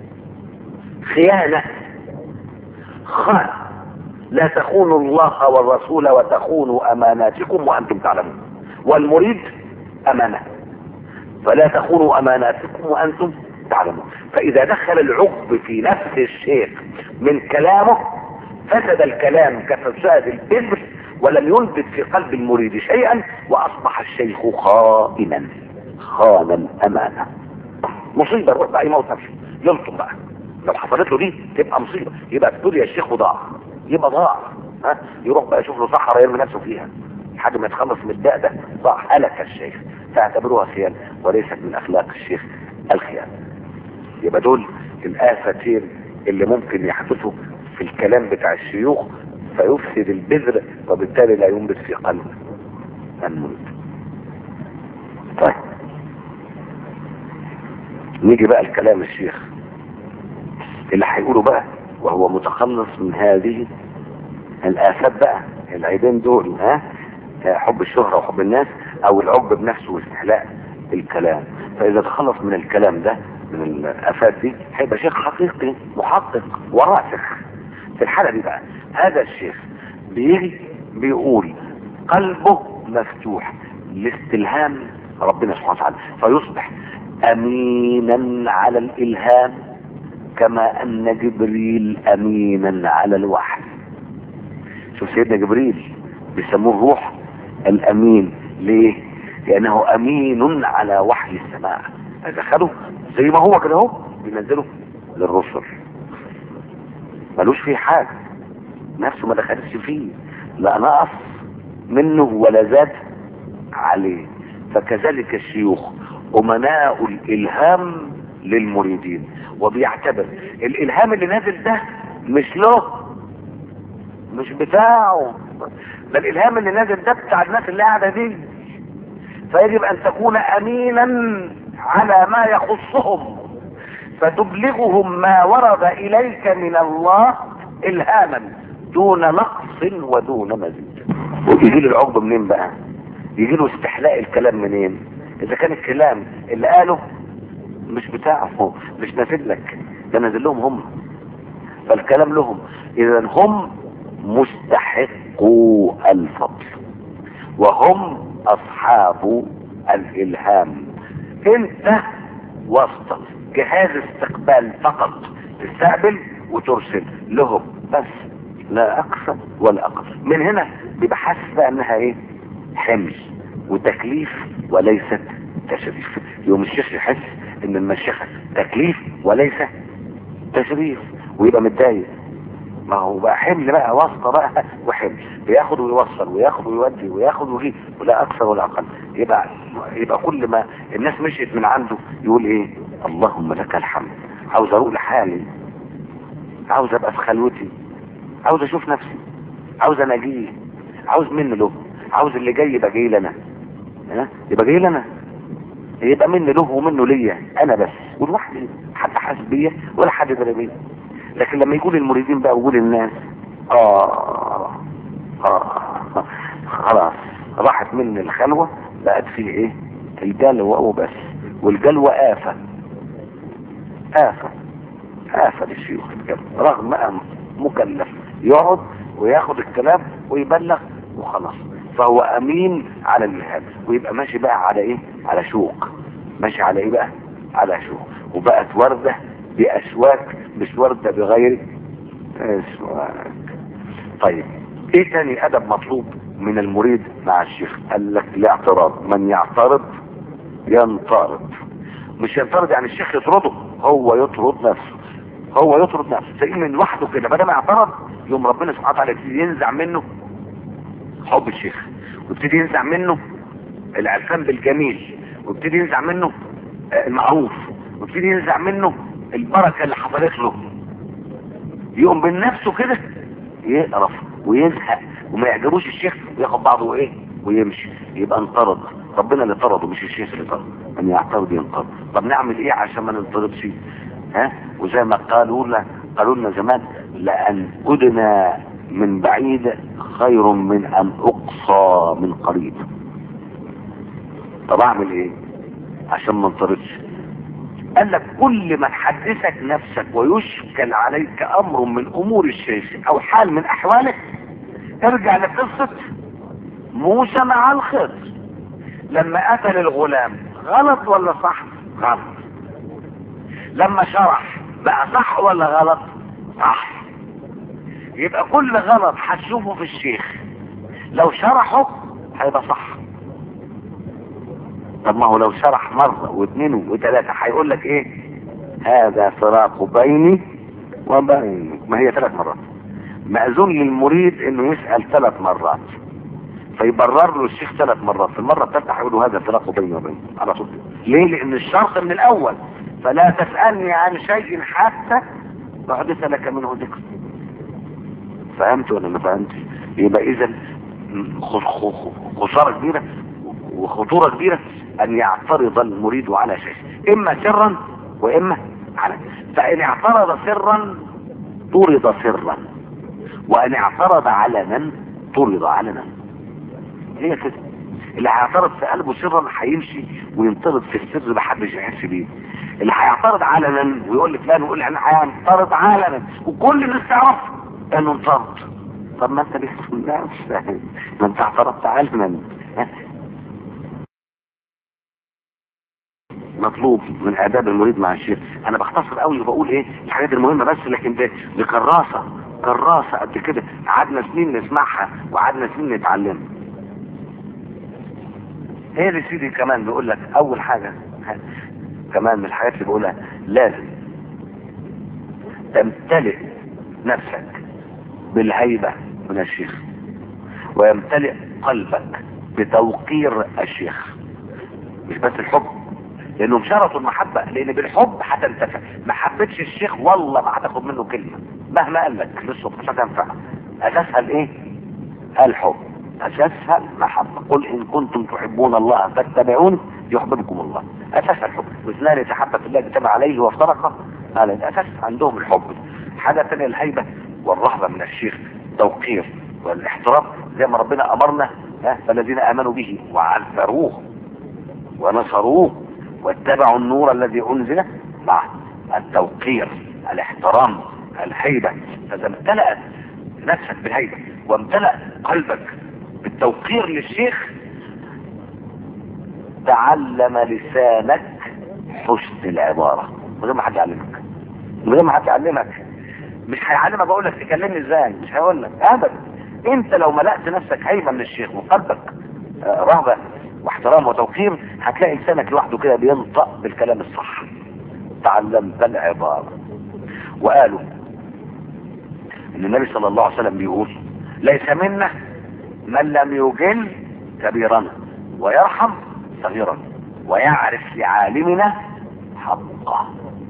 خيانة خان لا تخونوا الله والرسول وتخونوا اماناتكم وانتم تعلمون والمريد امانة فلا تخونوا اماناتكم وانتم تعلمون فاذا دخل العقب في نفس الشيخ من كلامه فسد الكلام كفساد البذر ولم ينبت في قلب المريد شيئا واصبح الشيخ خائنا خان الامانة مصيبة يروح بقى يموت نفسه يلطم بقى لو حصلت له دي تبقى مصيبة يبقى تقول يا الشيخ ضاع يبقى ضاع ها يروح بقى يشوف له صحراء يرمي نفسه فيها لحد ما يتخلص من الداء ده ضاع هلك الشيخ فاعتبروها خيانة وليست من اخلاق الشيخ الخيانة يبقى دول الافتين اللي ممكن يحدثوا في الكلام بتاع الشيوخ فيفسد البذر وبالتالي لا ينبت في قلب المريد طيب نيجي بقى الكلام الشيخ اللي هيقوله بقى وهو متخلص من هذه الآفات بقى العيبين دول ها حب الشهرة وحب الناس او العب بنفسه واستحلاء الكلام فاذا تخلص من الكلام ده من الآفات دي هيبقى شيخ حقيقي محقق وراسخ في الحالة دي بقى هذا الشيخ بيجي بيقول قلبه مفتوح لاستلهام ربنا سبحانه وتعالى فيصبح امينا على الالهام كما ان جبريل امينا على الوحي شوف سيدنا جبريل بيسموه الروح الامين ليه لانه امين على وحي السماء دخله زي ما هو كده اهو بينزله للرسل ملوش فيه حاجه نفسه ما دخلتش فيه لا نقص منه ولا زاد عليه فكذلك الشيوخ امناء الالهام للمريدين وبيعتبر الالهام اللي نازل ده مش له مش بتاعه ده الالهام اللي نازل ده بتاع الناس اللي قاعده دي فيجب ان تكون امينا على ما يخصهم فتبلغهم ما ورد اليك من الله الهاما دون نقص ودون مزيد ويجي له العقد منين بقى يجي له استحلاء الكلام منين اذا كان الكلام اللي قاله مش بتاعه مش نازل لك ده نازل لهم هم فالكلام لهم اذا هم مستحقو الفضل وهم اصحاب الالهام انت وسط جهاز استقبال فقط تستقبل وترسل لهم بس لا اكثر ولا اقل من هنا بيبقى حاسس بقى انها ايه حمل وتكليف وليست تشريف يوم الشيخ يحس ان المشيخة تكليف وليس تشريف ويبقى متضايق ما هو بقى حمل بقى واسطة بقى وحمل بياخد ويوصل وياخد ويودي وياخد ويجيب ولا اكثر ولا اقل يبقى يبقى كل ما الناس مشيت من عنده يقول ايه اللهم لك الحمد عاوز اروق لحالي عاوز ابقى في خلوتي عاوز اشوف نفسي عاوز اناجيه عاوز مني له عاوز اللي جاي يبقى جاي لنا ها يبقى جاي لنا يبقى مني له ومنه ليا انا بس ولوحدي حد حاسس بيا ولا حد درى بيا لكن لما يقول المريدين بقى ويقول الناس اه اه خلاص راحت مني الخلوة بقت في ايه الجلوة وبس والجلوة آفة آفة آفة للشيوخ الجلوة رغم أن مكلف يقعد وياخد الكلام ويبلغ وخلاص فهو امين على الجهاد ويبقى ماشي بقى على ايه على شوق ماشي على ايه بقى على شوق وبقت وردة باشواك مش وردة بغير اسواك طيب ايه تاني ادب مطلوب من المريد مع الشيخ قال لك الاعتراض من يعترض ينطرد مش ينطرد يعني الشيخ يطرده هو يطرد نفسه هو يطرد نفسه تلاقيه من لوحده كده بدل ما يعترض يوم ربنا سبحانه وتعالى يبتدي ينزع منه حب الشيخ ويبتدي ينزع منه العرفان بالجميل ويبتدي ينزع منه المعروف ويبتدي ينزع منه البركة اللي حصلت له يقوم من نفسه كده يقرف ويزهق وما يعجبوش الشيخ وياخد بعضه وايه ويمشي يبقى انطرد ربنا اللي طرده مش الشيخ اللي طرده ان يعترض ينطرد طب نعمل ايه عشان ما ننطردش ها وزي ما قالوا لنا قالوا لنا زمان لان ادنا من بعيد خير من ان اقصى من قريب طب اعمل ايه عشان ما انطردش قال لك كل ما تحدثك نفسك ويشكل عليك امر من امور الشيخ او حال من احوالك ارجع لقصة موسى مع الخضر لما قتل الغلام غلط ولا صح غلط لما شرح بقى صح ولا غلط صح يبقى كل غلط هتشوفه في الشيخ لو شرحه هيبقى صح طب ما هو لو شرح مرة واثنين وثلاثة هيقول لك ايه هذا فراق بيني وبينك ما هي ثلاث مرات مأذون للمريد انه يسأل ثلاث مرات فيبرر له الشيخ ثلاث مرات في المرة الثالثة هيقول له هذا فراق بيني وبينك على طول ليه لان الشرط من الاول فلا تسألني عن شيء حتى تحدث لك منه ذكر فهمت ولا ما فهمتش يبقى اذا خسارة كبيرة وخطورة كبيرة ان يعترض المريد على شيء اما سرا واما على فان اعترض سرا طرد سرا وان اعترض علنا طرد علنا هي كده اللي هيعترض في قلبه سرا هيمشي وينطرد في السر محدش يحس بيه اللي هيعترض علنا ويقول لفلان ويقول انا هيعترض علنا وكل الناس تعرف انه انطرد طب ما انت لسه الناس ما انت اعترضت علنا مطلوب من اداب المريد مع الشيخ انا بختصر قوي وبقول ايه الحاجات المهمه بس لكن دي, دي كراسه كراسه قد كده قعدنا سنين نسمعها وقعدنا سنين نتعلمها هي اللي سيدي كمان بيقول لك اول حاجه كمان من الحاجات اللي بقولها لازم تمتلئ نفسك بالهيبه من الشيخ ويمتلئ قلبك بتوقير الشيخ مش بس الحب لانهم شرطوا المحبة لان بالحب هتنتفع ما حبتش الشيخ والله ما هتاخد منه كلمة مهما قال لك للصبح مش هتنفع اساسها الايه الحب اساسها المحبة قل ان كنتم تحبون الله فاتبعون يحببكم الله اساسها الحب واثنان يتحبب في الله كتب عليه وافترق على الاساس عندهم الحب حاجة ثانية الهيبة والرهبة من الشيخ توقير والاحترام زي ما ربنا امرنا فالذين امنوا به وعذروه ونصروه واتبعوا النور الذي انزل معه التوقير الاحترام الهيبة فاذا امتلأت نفسك بالهيبة وامتلأ قلبك بالتوقير للشيخ تعلم لسانك حسن العبارة من غير ما حد يعلمك من غير ما حد يعلمك مش هيعلمك اقول لك تكلمني ازاي مش هيقول لك ابدا انت لو ملأت نفسك هيبة من الشيخ وقلبك آه، رهبة واحترام وتوقير هتلاقي لسانك لوحده كده بينطق بالكلام الصح تعلمت العبارة وقالوا ان النبي صلى الله عليه وسلم بيقول ليس منا من لم يجل كبيرنا ويرحم صغيرنا ويعرف لعالمنا حقه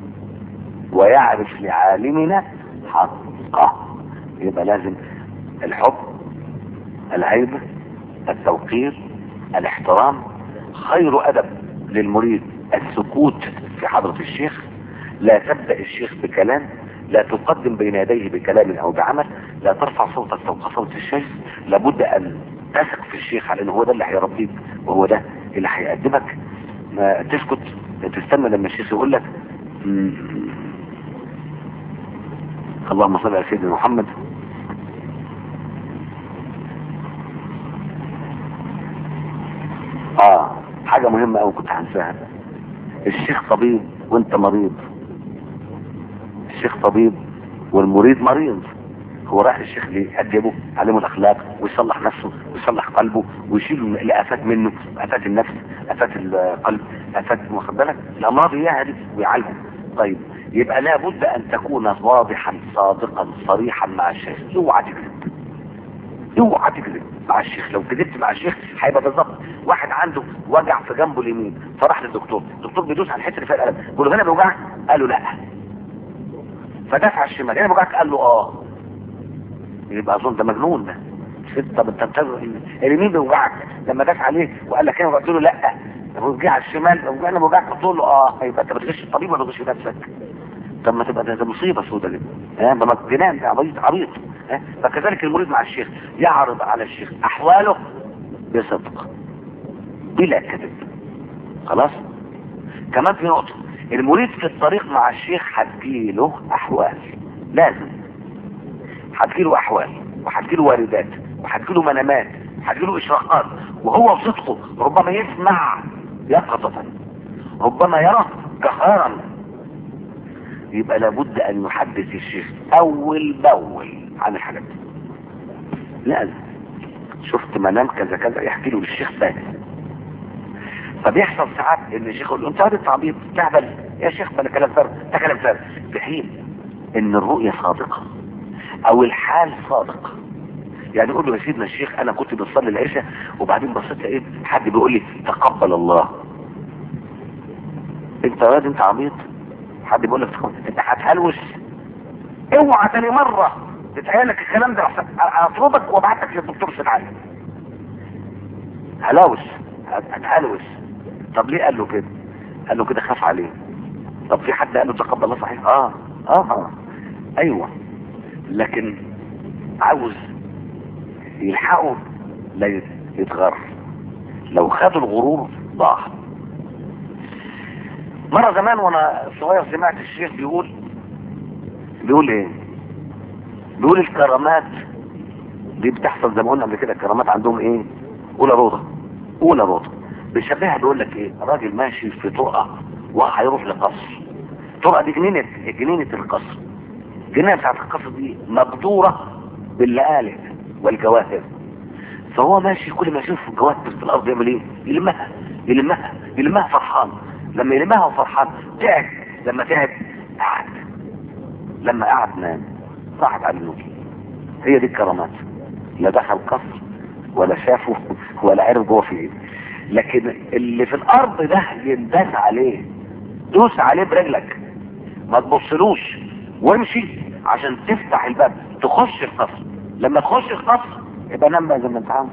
ويعرف لعالمنا حقه يبقى لازم الحب الهيبة التوقير الاحترام خير ادب للمريد السكوت في حضرة الشيخ لا تبدأ الشيخ بكلام لا تقدم بين يديه بكلام او بعمل لا ترفع صوتك فوق صوت الشيخ لابد ان تثق في الشيخ على ان هو ده اللي هيربيك وهو ده اللي هيقدمك ما تسكت تستنى لما الشيخ يقول لك مم. اللهم صل على سيدنا محمد اه حاجة مهمة اوي كنت هنساها الشيخ طبيب وانت مريض الشيخ طبيب والمريض مريض هو رايح الشيخ ليه يأدبه يعلمه الاخلاق ويصلح نفسه ويصلح قلبه ويشيل الافات منه افات النفس افات القلب افات واخد بالك الامراض اياها دي ويعالجه طيب يبقى لابد ان تكون واضحا صادقا صريحا مع الشيخ اوعى تكذب اوعى تكذب مع الشيخ لو كذبت مع الشيخ هيبقى بالظبط واحد عنده وجع في جنبه اليمين فراح للدكتور الدكتور بيدوس على الحته اللي فيها الالم بيقول له هنا بيوجعك قال له لا فدافع الشمال هنا بيوجعك قال له اه يبقى اظن ده مجنون ده طب انت بتقول اليمين بيوجعك لما داس عليه وقال لك هنا قلت له لا طب وجع الشمال وجعنا بيوجعك قلت له اه يبقى انت بتغش الطبيب ولا بتغش نفسك طب ما تبقى ده, ده مصيبه سودة جدا ها ده جنان ده عبيط عبيط ها فكذلك المريض مع الشيخ يعرض على الشيخ احواله بصدق بلا كذب خلاص كمان في نقطه المريد في الطريق مع الشيخ هتجيله احوال لازم هتجيله احوال وهتجيله واردات وهتجيله منامات وهتجيله اشراقات وهو بصدقه ربما يسمع يقظة ربما يرى جهارا يبقى لابد ان يحدث الشيخ اول باول عن الحاجات دي لازم شفت منام كذا كذا يحكي له للشيخ بس فبيحصل ساعات ان الشيخ يقول له انت هذا تعبيط تهبل يا شيخ بلا كلام فارغ ده كلام فارغ في حين ان الرؤية صادقة او الحال صادق يعني يقول له يا سيدنا الشيخ انا كنت بصلي العشاء وبعدين بصيت لقيت حد بيقول لي تقبل الله انت يا واد انت عبيط حد بيقول لك تقبل انت هتهلوس اوعى تاني مرة تتهيألك الكلام ده اطردك وابعتك للدكتور سنعاني هلاوس هتهلوس طب ليه قال له كده قال له كده خاف عليه طب في حد قال له تقبل الله صحيح اه اه ايوه لكن عاوز يلحقوا لا يتغر لو خدوا الغرور ضاع مرة زمان وانا صغير سمعت الشيخ بيقول بيقول ايه بيقول الكرامات دي بتحصل زي ما قلنا قبل كده الكرامات عندهم ايه اولى روضة اولى روضة بيشبهها بيقول لك ايه راجل ماشي في طرقة وهيروح لقصر طرقة دي جنينة جنينة القصر الجنينة بتاعت القصر دي مقدورة باللآلئ والجواهر فهو ماشي كل ما يشوف جواهر في الارض يعمل ايه يلمها يلمها يلمها فرحان لما يلمها وفرحان تعب لما تعب قعد لما قعد نام راحت على النوم هي دي الكرامات لا دخل قصر ولا شافه ولا عرف جوه في ايه لكن اللي في الارض ده ينداس عليه دوس عليه برجلك ما تبصلوش وامشي عشان تفتح الباب تخش القصر لما تخش القصر يبقى نام بقى زي ما انت عاوز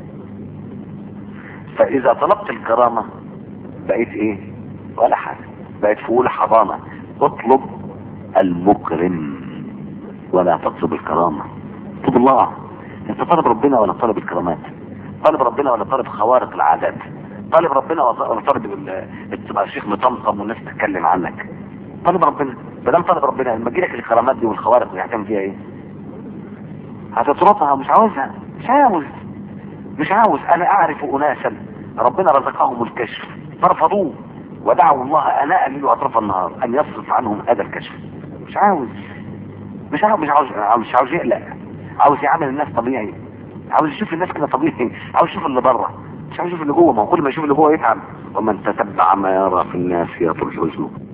فاذا طلبت الكرامة بقيت ايه ولا حاجة بقيت في اولى حضانة اطلب المكرم ولا تطلب الكرامة اطلب الله انت طالب ربنا ولا طالب الكرامات طالب ربنا ولا طالب خوارق العادات طالب ربنا ولا طالب تبقى الشيخ مطمطم والناس تتكلم عنك طالب ربنا ما طالب ربنا لما تجيلك الكرامات دي والخوارق دي هتعمل فيها ايه هتطردها مش عاوزها مش عاوز مش عاوز انا اعرف اناسا ربنا رزقهم الكشف فرفضوه ودعوا الله اناء الليل واطراف النهار ان يصرف عنهم هذا الكشف مش عاوز مش عاوز مش عاوز مش عاوز يقلق عاوز يعامل الناس طبيعي عاوز يشوف الناس كده طبيعي عاوز يشوف اللي بره مش عاوز يشوف اللي جوه ما هو كل ما يشوف اللي جوه يتعب ومن تتبع ما يرى في الناس يطرح حزنه